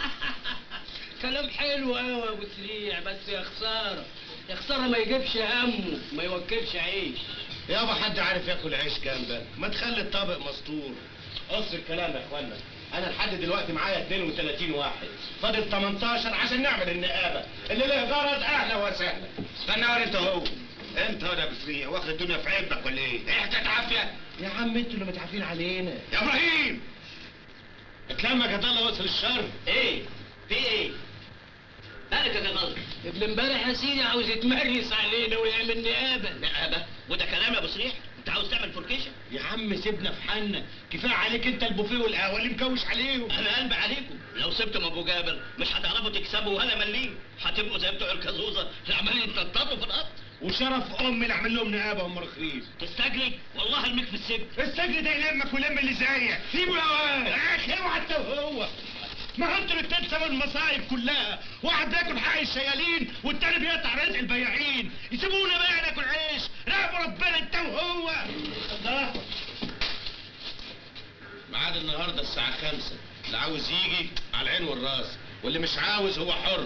كلام حلو قوي يا ابو سريع بس يا خساره يا خساره ما يجيبش همه ما يوكلش عيش يابا حد عارف ياكل عيش كام ده ما تخلي الطبق مسطور قص الكلام يا اخوانا انا لحد دلوقتي معايا 32 واحد فاضل 18 عشان نعمل النقابه اللي له غرض اهلا وسهلا استنى ولا انت هو انت ولا بسريع واخد الدنيا في عيبك ولا ايه؟ ايه حكايه عافيه؟ يا عم انتوا اللي متعافين علينا يا ابراهيم اتلمك يا الله وصل الشر ايه في ايه مالك يا جمال ابن امبارح يا سيدي عاوز يتمرس علينا ويعمل نقابه نقابه وده كلام يا ابو سريح انت عاوز تعمل فركيشه يا عم سيبنا في حالنا كفايه عليك انت البوفيه والقهوه اللي مكوش عليهم انا قلبي عليكم لو سبتم ابو جابر مش هتعرفوا تكسبوا ولا مليم هتبقوا زي بتوع الكازوزه اللي عمالين يتنططوا في الارض وشرف امي اللي اعمل لهم نقابه هم رخيص تستجري والله ارميك في السجن السجن ده يلمك ويلم اللي زيك سيبه يا واد يا اخي اوعى انت وهو ما انتوا الاتنين سبب المصايب كلها واحد بياكل حق الشيالين والتاني بيقطع رزق البياعين يسيبونا بقى ناكل عيش راقبوا ربنا انت وهو الله ميعاد النهارده الساعة خمسة اللي عاوز يجي على العين والراس واللي مش عاوز هو حر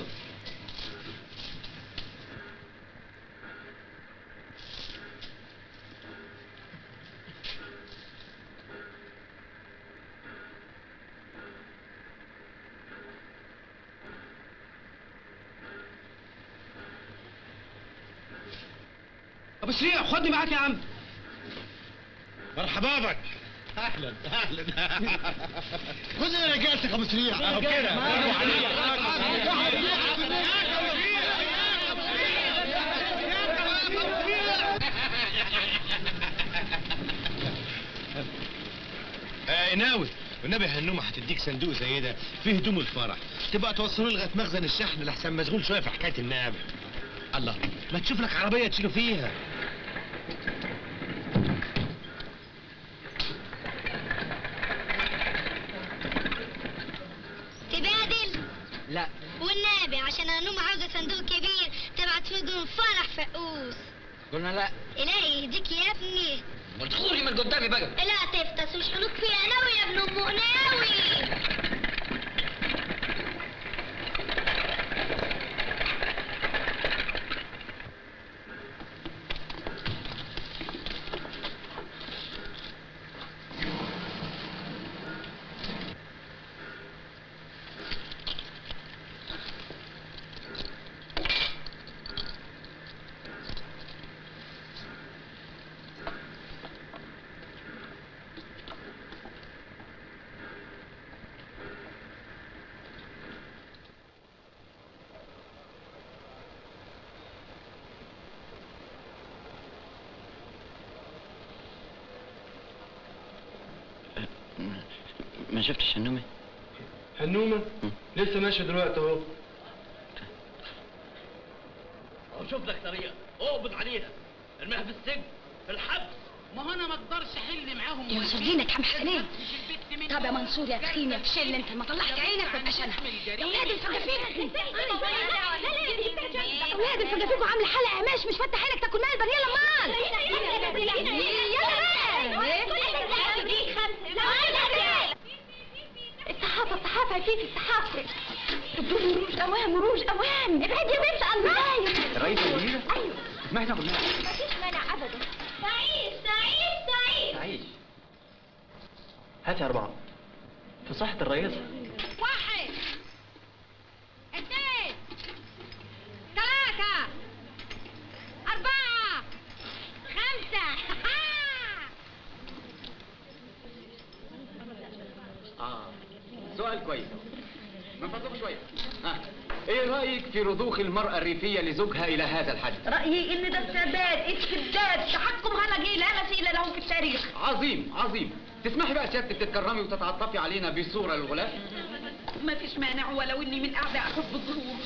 ابو سريع خدني معاك يا عم مرحبا بك اهلا اهلا خذ رجالتك يا ابو سريع اهو كده برافو عليك آه ناوي والنبي هنومه هتديك صندوق زي ده فيه هدوم الفرح تبقى توصلوه لغايه مخزن الشحن لحسن مشغول شويه في حكايه النقابه الله ما تشوف لك عربيه تشيله فيها تبادل لا والنبي عشان انوم عاوزه صندوق كبير تبعت فيه دون فرح فقوس قلنا لا الهي يهديك يا ابني ما تدخلي من قدامي بقى لا تفتس مش حلوك فيها ناوي يا ابن ام ناوي ما شفتش النومي هنومه لسه ماشي دلوقتي اهو شوف لك طريقه اقبض عليها ارميها في السجن في الحبس ما هو انا ما اقدرش احل معاهم يا مسلينك يا محسنين طب يا منصور يا تخين يا فشل انت ما طلعت عينك ما بقاش انا يا ولاد الفجافيك يا ولاد الفجافيك وعامله حلقه قماش مش فاتح عينك تاكل مال البنيه امال الصحافه الصحافه يا سيدي الصحافه ادوني روج اوام وروج اوام ابعد يا بنت الله الرئيس الجديدة؟ ايوه ما احنا كلنا مفيش مانع ابدا سعيد سعيد سعيد عيش هات يا أربعة في صحة الرئيس واحد اثنين ثلاثة أربعة خمسة آه سؤال كويس من فضلك شوية ها ايه رأيك في رضوخ المرأة الريفية لزوجها إلى هذا الحد؟ رأيي إن ده استعباد استبداد تحكم هلجي لا مثيل له في التاريخ عظيم عظيم تسمحي بقى سيادتك تتكرمي وتتعطفي علينا بصورة للغلاف؟ ما فيش مانع ولو إني من أعداء حب الظهور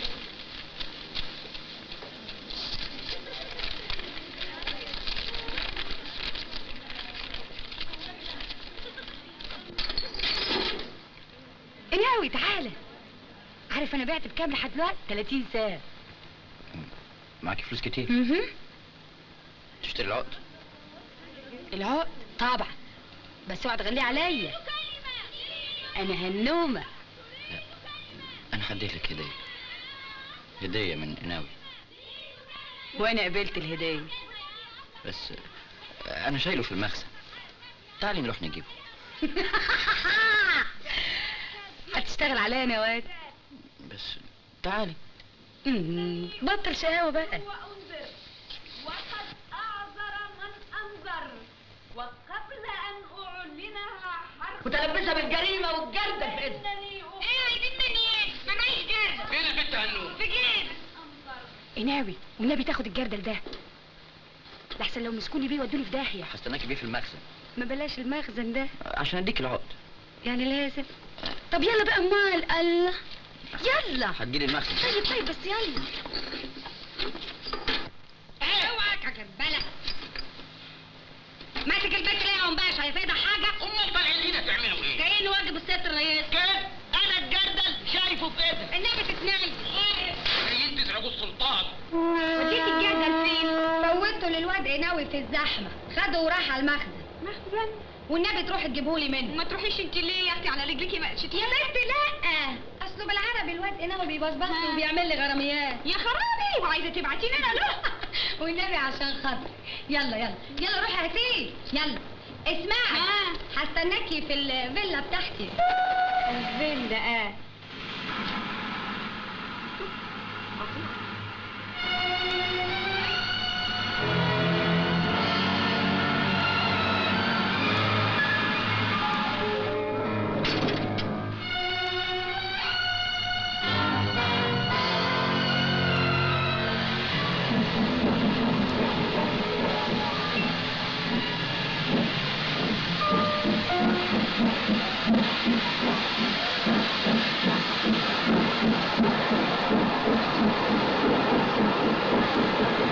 ناوي تعالى عارف انا بعت بكام لحد دلوقتي 30 ساعه معاكي فلوس كتير اها تشتري العقد العقد طبعا بس اوعى تغليه عليا انا هنومه انا هديت لك هديه هديه من قناوي وانا قبلت الهديه بس انا شايله في المخزن تعالي نروح نجيبه هتشتغل عليا يا واد بس تعالي مم، بطل شقاوه بقى وقد أعذر من أنذر وقبل أن أعلنها حرب متلبسه بالجريمه والجردل في ايدها ايه عايزين مني ايه؟ ما معيش جردل فين البت هنوم؟ في جيب قناوي والنبي تاخد الجردل ده لحسن لو مسكوني بيه ودوني في داهيه هستناكي بيه في المخزن ما بلاش المخزن ده عشان اديك العقد يعني لازم طب يلا بقى امال الله يلا هتجيلي المخزن طيب طيب بس يلا اوعى يا كبالة ماسك البيت ليه يا ام باشا هيفيدها حاجة؟ امال طالعين هنا تعملوا ايه؟ جايين نواجب الست الرئيس كده انا الجردل شايفه في ايدك النبي تسمعي جايين تزرعوا السلطان وديت الجردل فين؟ فوتته للواد قناوي في الزحمة خده وراح على المخزن مخزن؟ والنبي تروحي تجيبهولي منه ما تروحيش انت ليه يا اختي على رجليكي مقشتي يا بنت لا اصله بالعربي الواد قناوي بيبصبصني وبيعمل لي غراميات يا خرابي وعايزه تبعتيني انا له والنبي عشان خاطر يلا يلا يلا روحي هاتيه يلا اسمعي هستناكي في الفيلا بتاعتي الفيلا اه Thank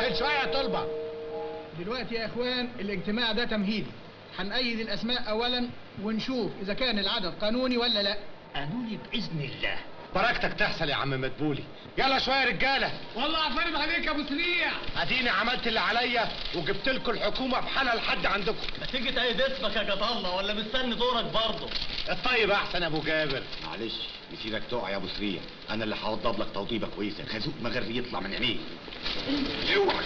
استاهل شويه يا طلبه دلوقتي يا اخوان الاجتماع ده تمهيدي هنأيد الاسماء اولا ونشوف اذا كان العدد قانوني ولا لا قانوني باذن الله بركتك تحصل يا عم مدبولي يلا شويه يا رجاله والله عفارد عليك يا ابو سريع اديني عملت اللي عليا وجبت لكم الحكومه بحالها لحد عندكم ما تيجي تأيد اسمك يا جد الله ولا مستني دورك برضه الطيب احسن يا ابو جابر معلش مسيرك تقع يا ابو سريع انا اللي هوضب لك توضيبه كويسه خازوق مغربي يطلع من عينيك اوعى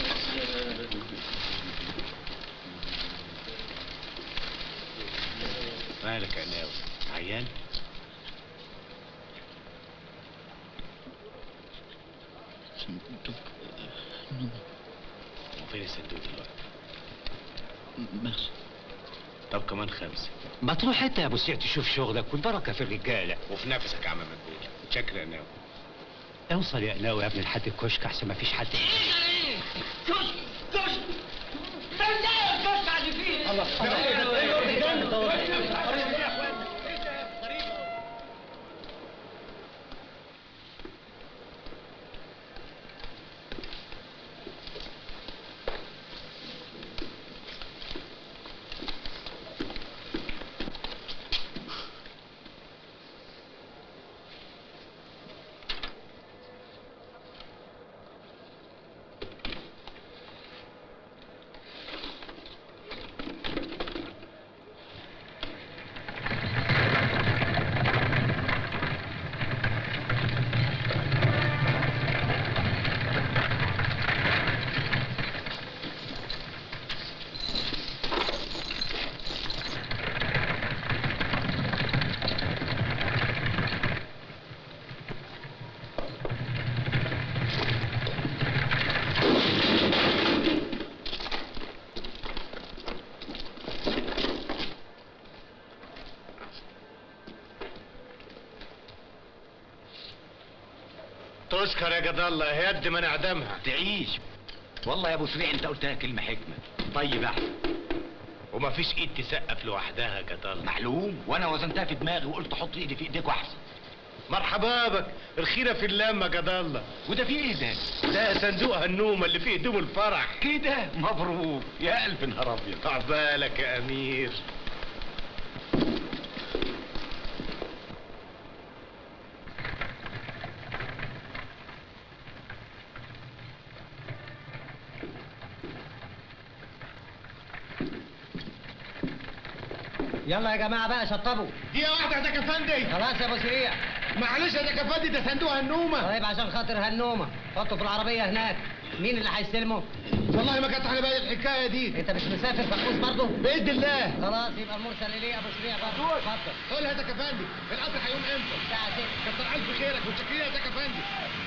مالك يا ناوي عيان صندوق النوم وفين الصندوق دلوقتي بس طب كمان خمسة ما تروح انت يا ابو سعيد تشوف شغلك والبركة في الرجالة وفي نفسك يا عم مدبولي متشكر يا ناوي اوصل يا ناوي يا ابني لحد الكشك احسن ما فيش حد كش كش كش على فيه تشكر يا جد الله يد ما نعدمها تعيش والله يا ابو سريع انت قلتها كلمة حكمة طيب احسن ومفيش ايد تسقف لوحدها يا جد الله معلوم وانا وزنتها في دماغي وقلت حط ايدي في ايديك واحسن مرحبا بك الخيرة في اللمة يا جد الله وده في ايه ده؟ ده صندوق هنومة اللي فيه هدوم الفرح كده مبروك يا الف نهار ابيض عبالك يا امير يلا يا جماعه بقى شطبوا دقيقة واحدة يا دكافندي خلاص يا ابو سريع معلش يا دكافندي ده صندوق هنومة طيب عشان خاطر هالنومه حطه في العربيه هناك مين اللي هيستلمه والله ما كانت على بالي الحكاية دي انت مش مسافر فقوس برضه بإذن الله خلاص يبقى المرسل اليه ابو سريع برضه اتفضل قول يا دكافندي القطر هيقوم امتى؟ الساعه 6 كتر ألف خيرك متشكرين يا دكافندي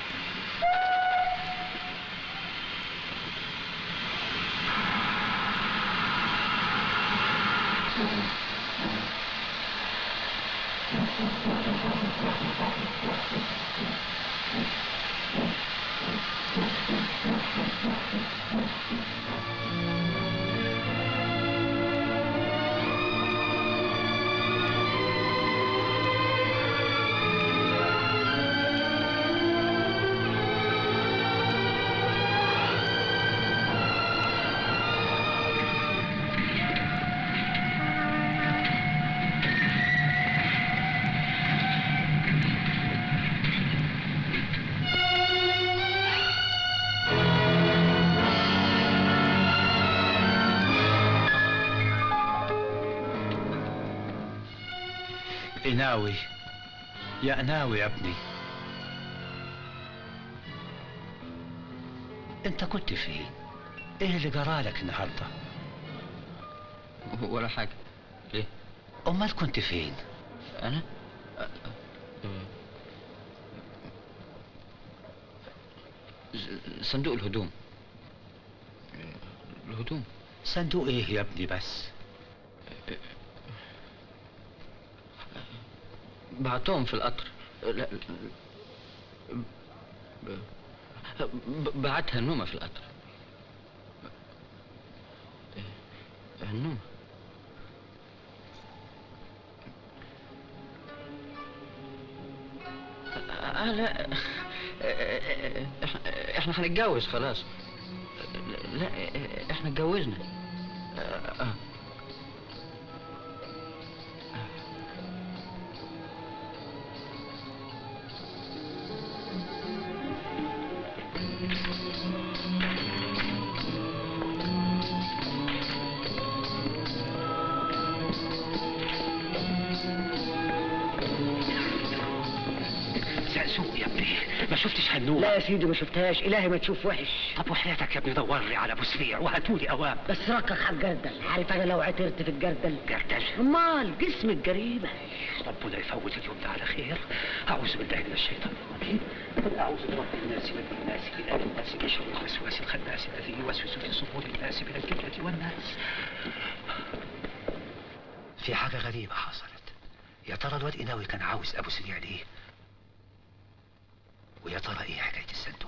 ناوي يا ناوي يا ابني انت كنت فين ايه اللي جرالك النهارده ولا حاجة ليه؟ امال كنت فين أنا؟ ز- صندوق الهدوم الهدوم صندوق ايه يا ابني بس بعتهم في القطر لا لا- ب- بعتها النومة في القطر النومة آه لا إحنا- احنا هنتجوز خلاص لا اه، احنا اتجوزنا اه آه. زقزوق يا ابني ما شفتش هنوم لا يا سيدي ما شفتهاش الهي ما تشوف وحش طب وحياتك يا ابني دور لي على ابو سريع وهاتولي اوام بس ركك على الجردل عارف انا لو عثرت في الجردل جردل امال جسم الجريمه ربنا يفوت اليوم ده على خير اعوذ بالله من الشيطان الرجيم قل اعوذ برب الناس من الناس اله الناس من شر الوسواس الخناس الذي يوسوس في صدور الناس من الجنه والناس في حاجه غريبه حصلت يا ترى الواد قناوي كان عاوز ابو سريع ليه ويا ترى ايه حكايه الصندوق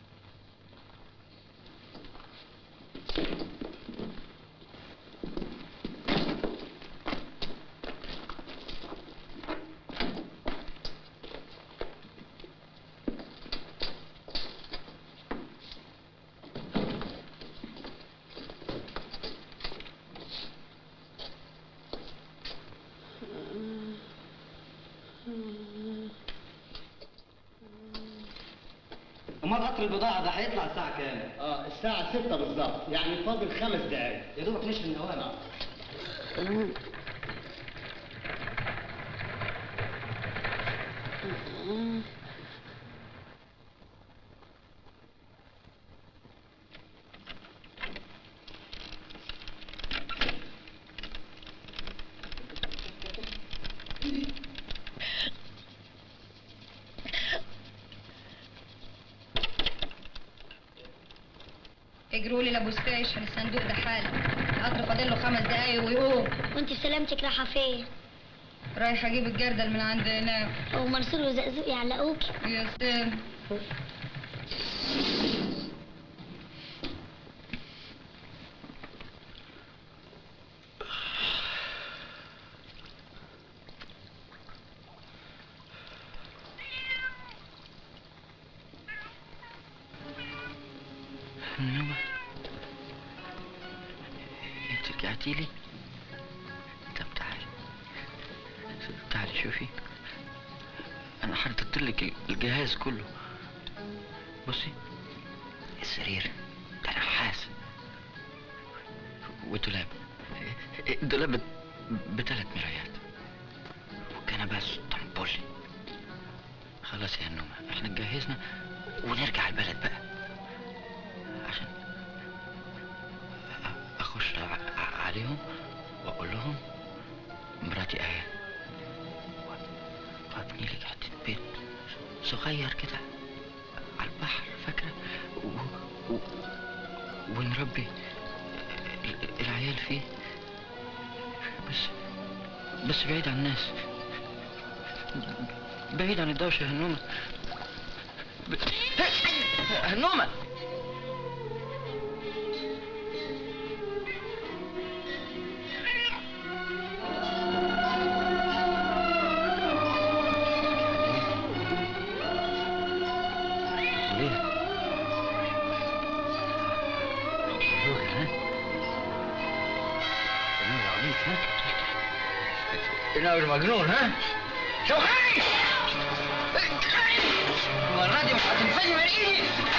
امال قطر البضاعه ده هيطلع الساعه كام؟ اه الساعة 6 بالظبط يعني فاضل خمس دقايق يا دوبك نشف النوام اجروا لي لابو ستيشن الصندوق ده حالا القطر فاضل له خمس دقايق ويقوم وانت سلامتك رايحه فين رايح اجيب الجردل من عند هناك او مرسول وزقزوق يعلقوكي يا سلام نوبة انت رجعتي لي طب تعالي تعالي شوفي انا حرطت لك الجهاز كله بصي السرير ده نحاس ودولاب الدولاب بت- بثلاث مرايات وكنباس طنبولي خلاص يا نومة احنا اتجهزنا ونرجع البلد بقى عشان أ- اخش ع- ع- عليهم واقول لهم مراتي اهي و- وابني لك حته بيت صغير كده على البحر فاكره و... و... ونربي ال- العيال فيه بس بس بعيد عن الناس بعيد عن الدوشه هنومه ب... هنومه ليه؟ روح ها؟ نور عبيط ها؟ نور مجنون ها؟ شوخاني! المرة دي مش هتنفذي من ايدي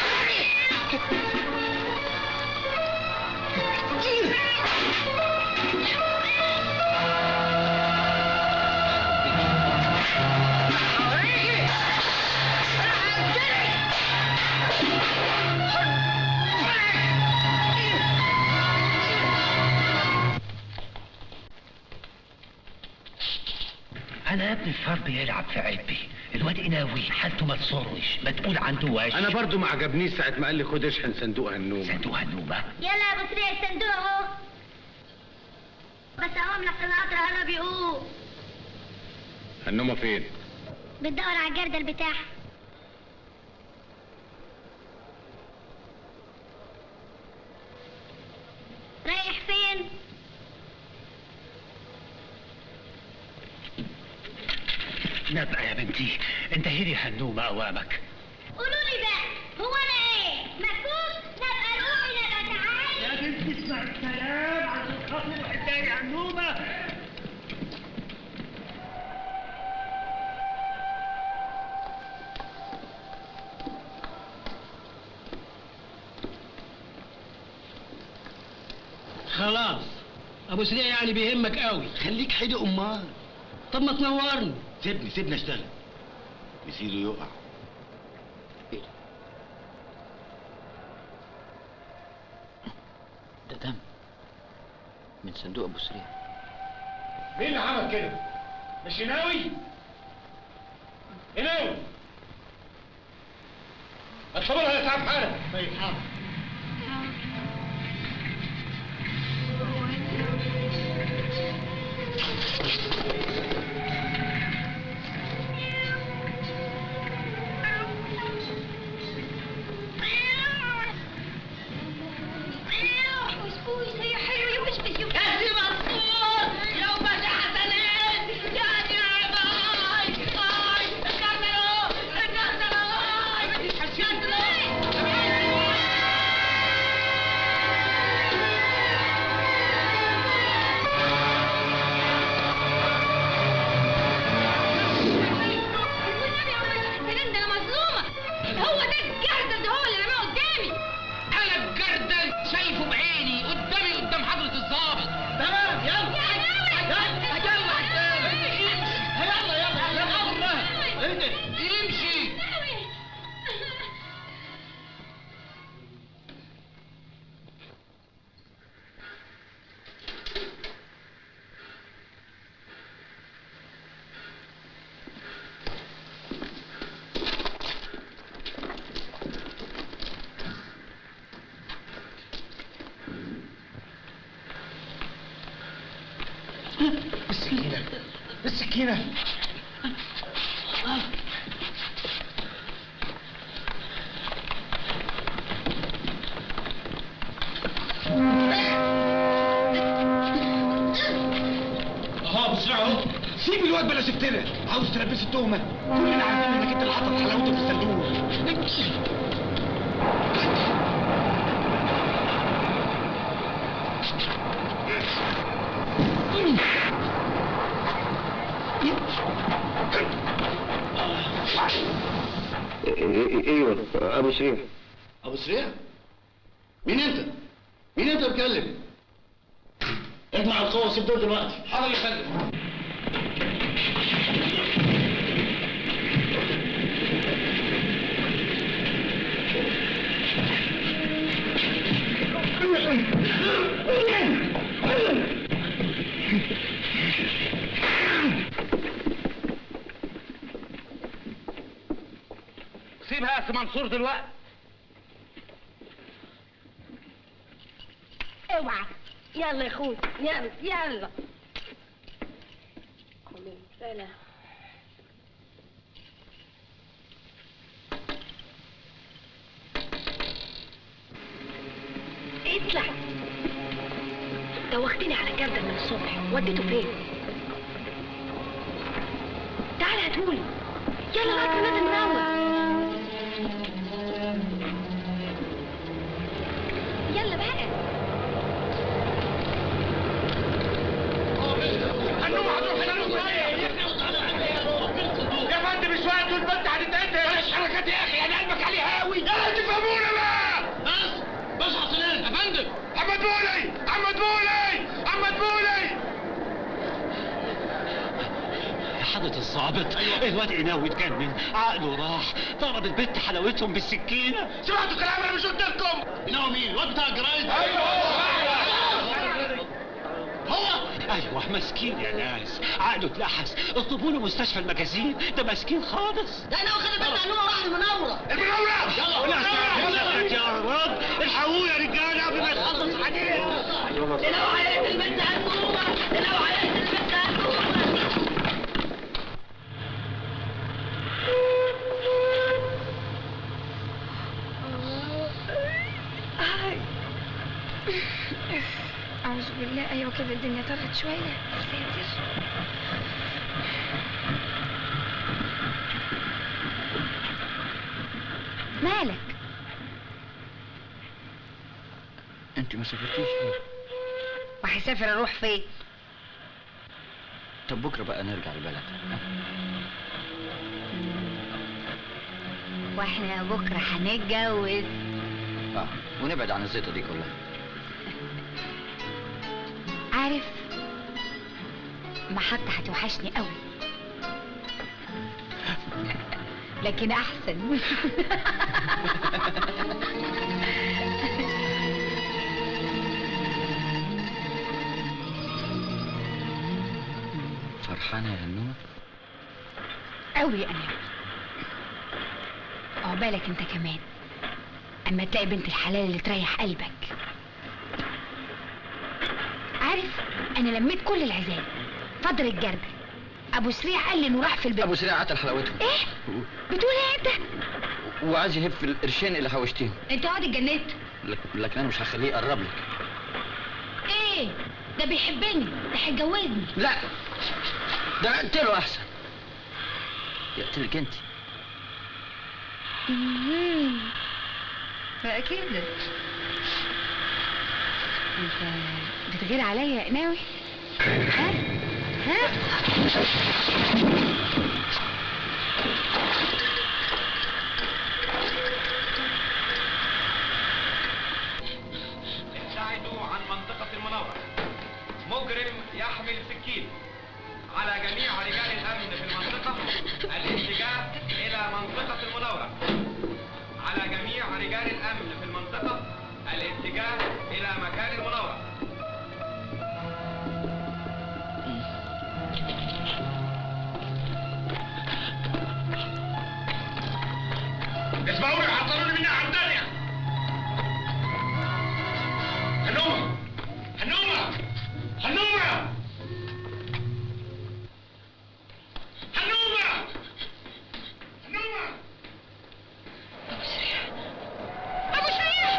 انا يا ابني الفار بيلعب في عيبي الواد قناوي حالته ما تصرش ما تقول عنده وش انا برضو ما عجبنيش ساعه ما قال لي خد اشحن صندوق هنومه صندوق هنومه يلا يا ابو سريع الصندوق اهو بس اقوم لك القطر انا بيقوم هنومه فين بتدور على الجردل بتاعها رايح فين نبقى يا بنتي انتهي لي هنومه اوامك قولوا لي بقى هو انا ايه مكوك نبقى روحي نبقى تعالي خلاص ابو سريع يعني بيهمك قوي خليك حدي امال طب ما تنورني سيبني سيبني اشتغل يصيره يقع ده دم من صندوق ابو سريع مين اللي عمل كده؟ مش هناوي؟ هناوي اتصورها يا سعاد حالا طيب حاضر وشبوش هي حلوة يا وشبش يا كاسي مصور يا باشا حسنات يا نعمة هاي الكسرة الكسرة هاي الكسرة ده انا مظلومه هو ده الجردل هو اللي رماه قدامي انا الجردل شايفه بعيني قدامي قدام حضرة الضابط تمام يلا يلا يلا يلا يلا يلا الله اهدى يمشي السكينة السكينة اهو بسرعه اهو سيب الواد بلا سبتنا عاوز تلبس التهمه كلنا عارفين انك انت اللي حاطط حلاوته في الصندوق ايوه ابو سريع ابو سريع مين انت مين انت بتكلم اجمع القوة سيب دول دلوقتي حاضر يا فندم سيبها يا سي منصور دلوقتي اوعى يلا يا اخوي يلا يلا سلام اطلع دوختني على جردل من الصبح وديته فين تعال هاتهولي يلا بقى لازم نروح يلا بقى يا فندم مش وقت والبنت هتتقتل بلاش حركات يا اخي انا قلبك عليه هاوي يلا تفهمونا بقى بس بس حسنين يا فندم محمد بولي محمد بولي محمد بولي يا حضرة الظابط الواد قناوي اتجنن عقله راح ضرب البت حلاوتهم بالسكينة سمعتوا كلام انا مش قلت لكم انه مين الواد بتاع الجرايد هو ايوه مسكين يا ناس عقله اتلحس اطلبوا له مستشفى المجازين ده مسكين خالص ده انا واخد بالي ان هو راح المنوره المنوره يلا يا رب الحقوه يا رجاله قبل ما يخلص حديد لو عيلت البنت هتقوم لو عيلت البنت هتقوم آي. أعوذ بالله أيوة كده الدنيا طلعت شوية يا ساتر مالك انت ما سافرتيش ليه؟ وهيسافر اروح فين طب بكره بقى نرجع البلد ها؟ واحنا بكره هنتجوز اه ونبعد عن الزيطه دي كلها عارف محطة هتوحشني قوي لكن احسن فرحانة يا هنومة قوي انا عقبالك انت كمان اما تلاقي بنت الحلال اللي تريح قلبك عارف انا لميت كل العزال فضل الجرد ابو سريع قال لي انه راح في البيت ابو سريع قتل حلاوته ايه بتقول ايه انت وعايز يهب في القرشين اللي حوشتيهم انت قاعد اتجننت لك- لكن انا مش هخليه يقرب لك ايه ده بيحبني ده هيتجوزني لا ده انا اقتله احسن يقتلك انت مم. فاكيد انت بتغير عليا يا قناوي ها ها ابتعدوا عن منطقة المناورة مجرم يحمل سكين على جميع رجال الأمن في المنطقة الاتجاه إلى منطقة المناورة على جميع رجال الأمن في المنطقة الاتجاه إلى مكان المناورة اسمعوني حطروني من الناحية التانية هنومة هنومة هنومة هنومة هنومة ابو سريع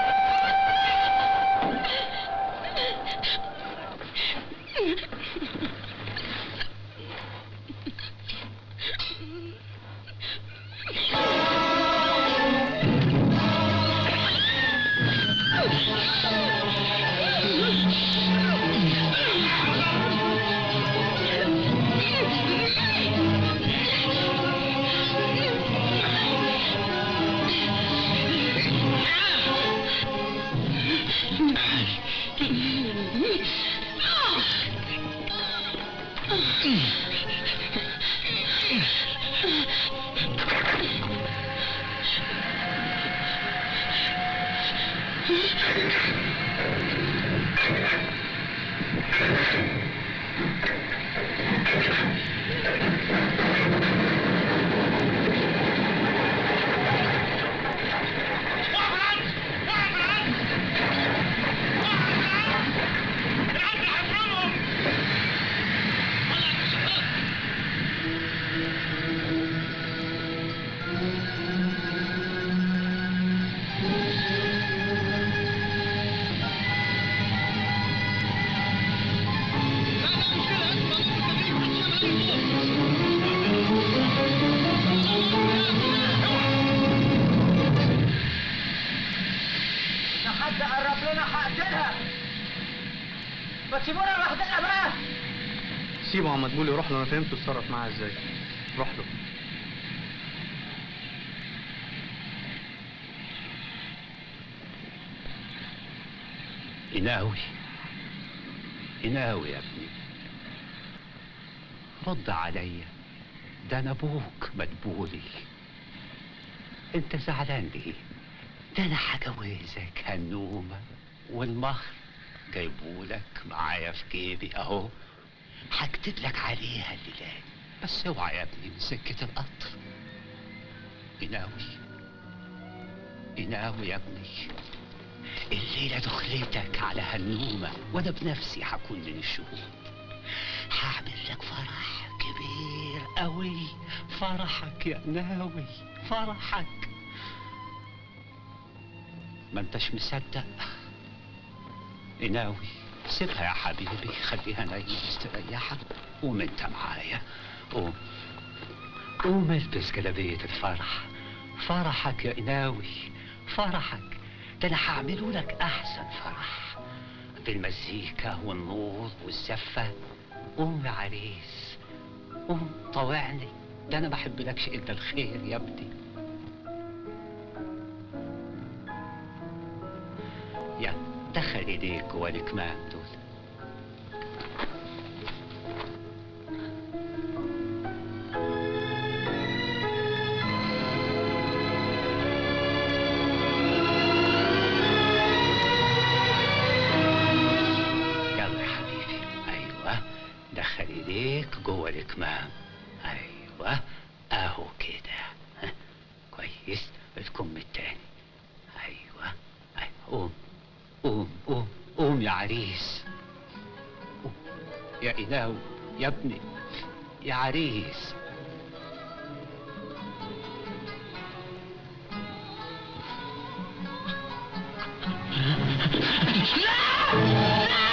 ده حد قرب لنا هقتلها ما تسيبونا لوحدنا بقى سيبه يا عم مدبولي روح له انا فهمت اتصرف معاه ازاي روح له إناوي إناوي يا ابني رد عليا ده أنا أبوك مدبولي أنت زعلان ليه؟ ده أنا هجوزك هنومة والمهر جايبولك معايا في جيبي أهو هكتب لك عليها الليلة بس اوعى يا ابني من سكة القطر إناوي إناوي يا ابني الليلة دخلتك على هنومة وأنا بنفسي هكون من الشهود هعمل لك فرح كبير قوي فرحك يا ناوي فرحك ما انتش مصدق ناوي سيبها يا حبيبي خليها نايمة مستريحة قوم انت معايا قوم قوم البس جلابية الفرح فرحك يا ناوي فرحك ده انا هعمله لك احسن فرح بالمزيكا والنور والزفة قوم يا عريس قوم طوعني ده انا ما بحبلكش الا الخير يا ابني يا دخل ايديك جوا الكمام دول كمان ايوه اهو كده ها، كويس الكم التاني ايوه ايوه قوم قوم قوم قوم يا عريس قوم. يا إله يا ابني يا عريس لا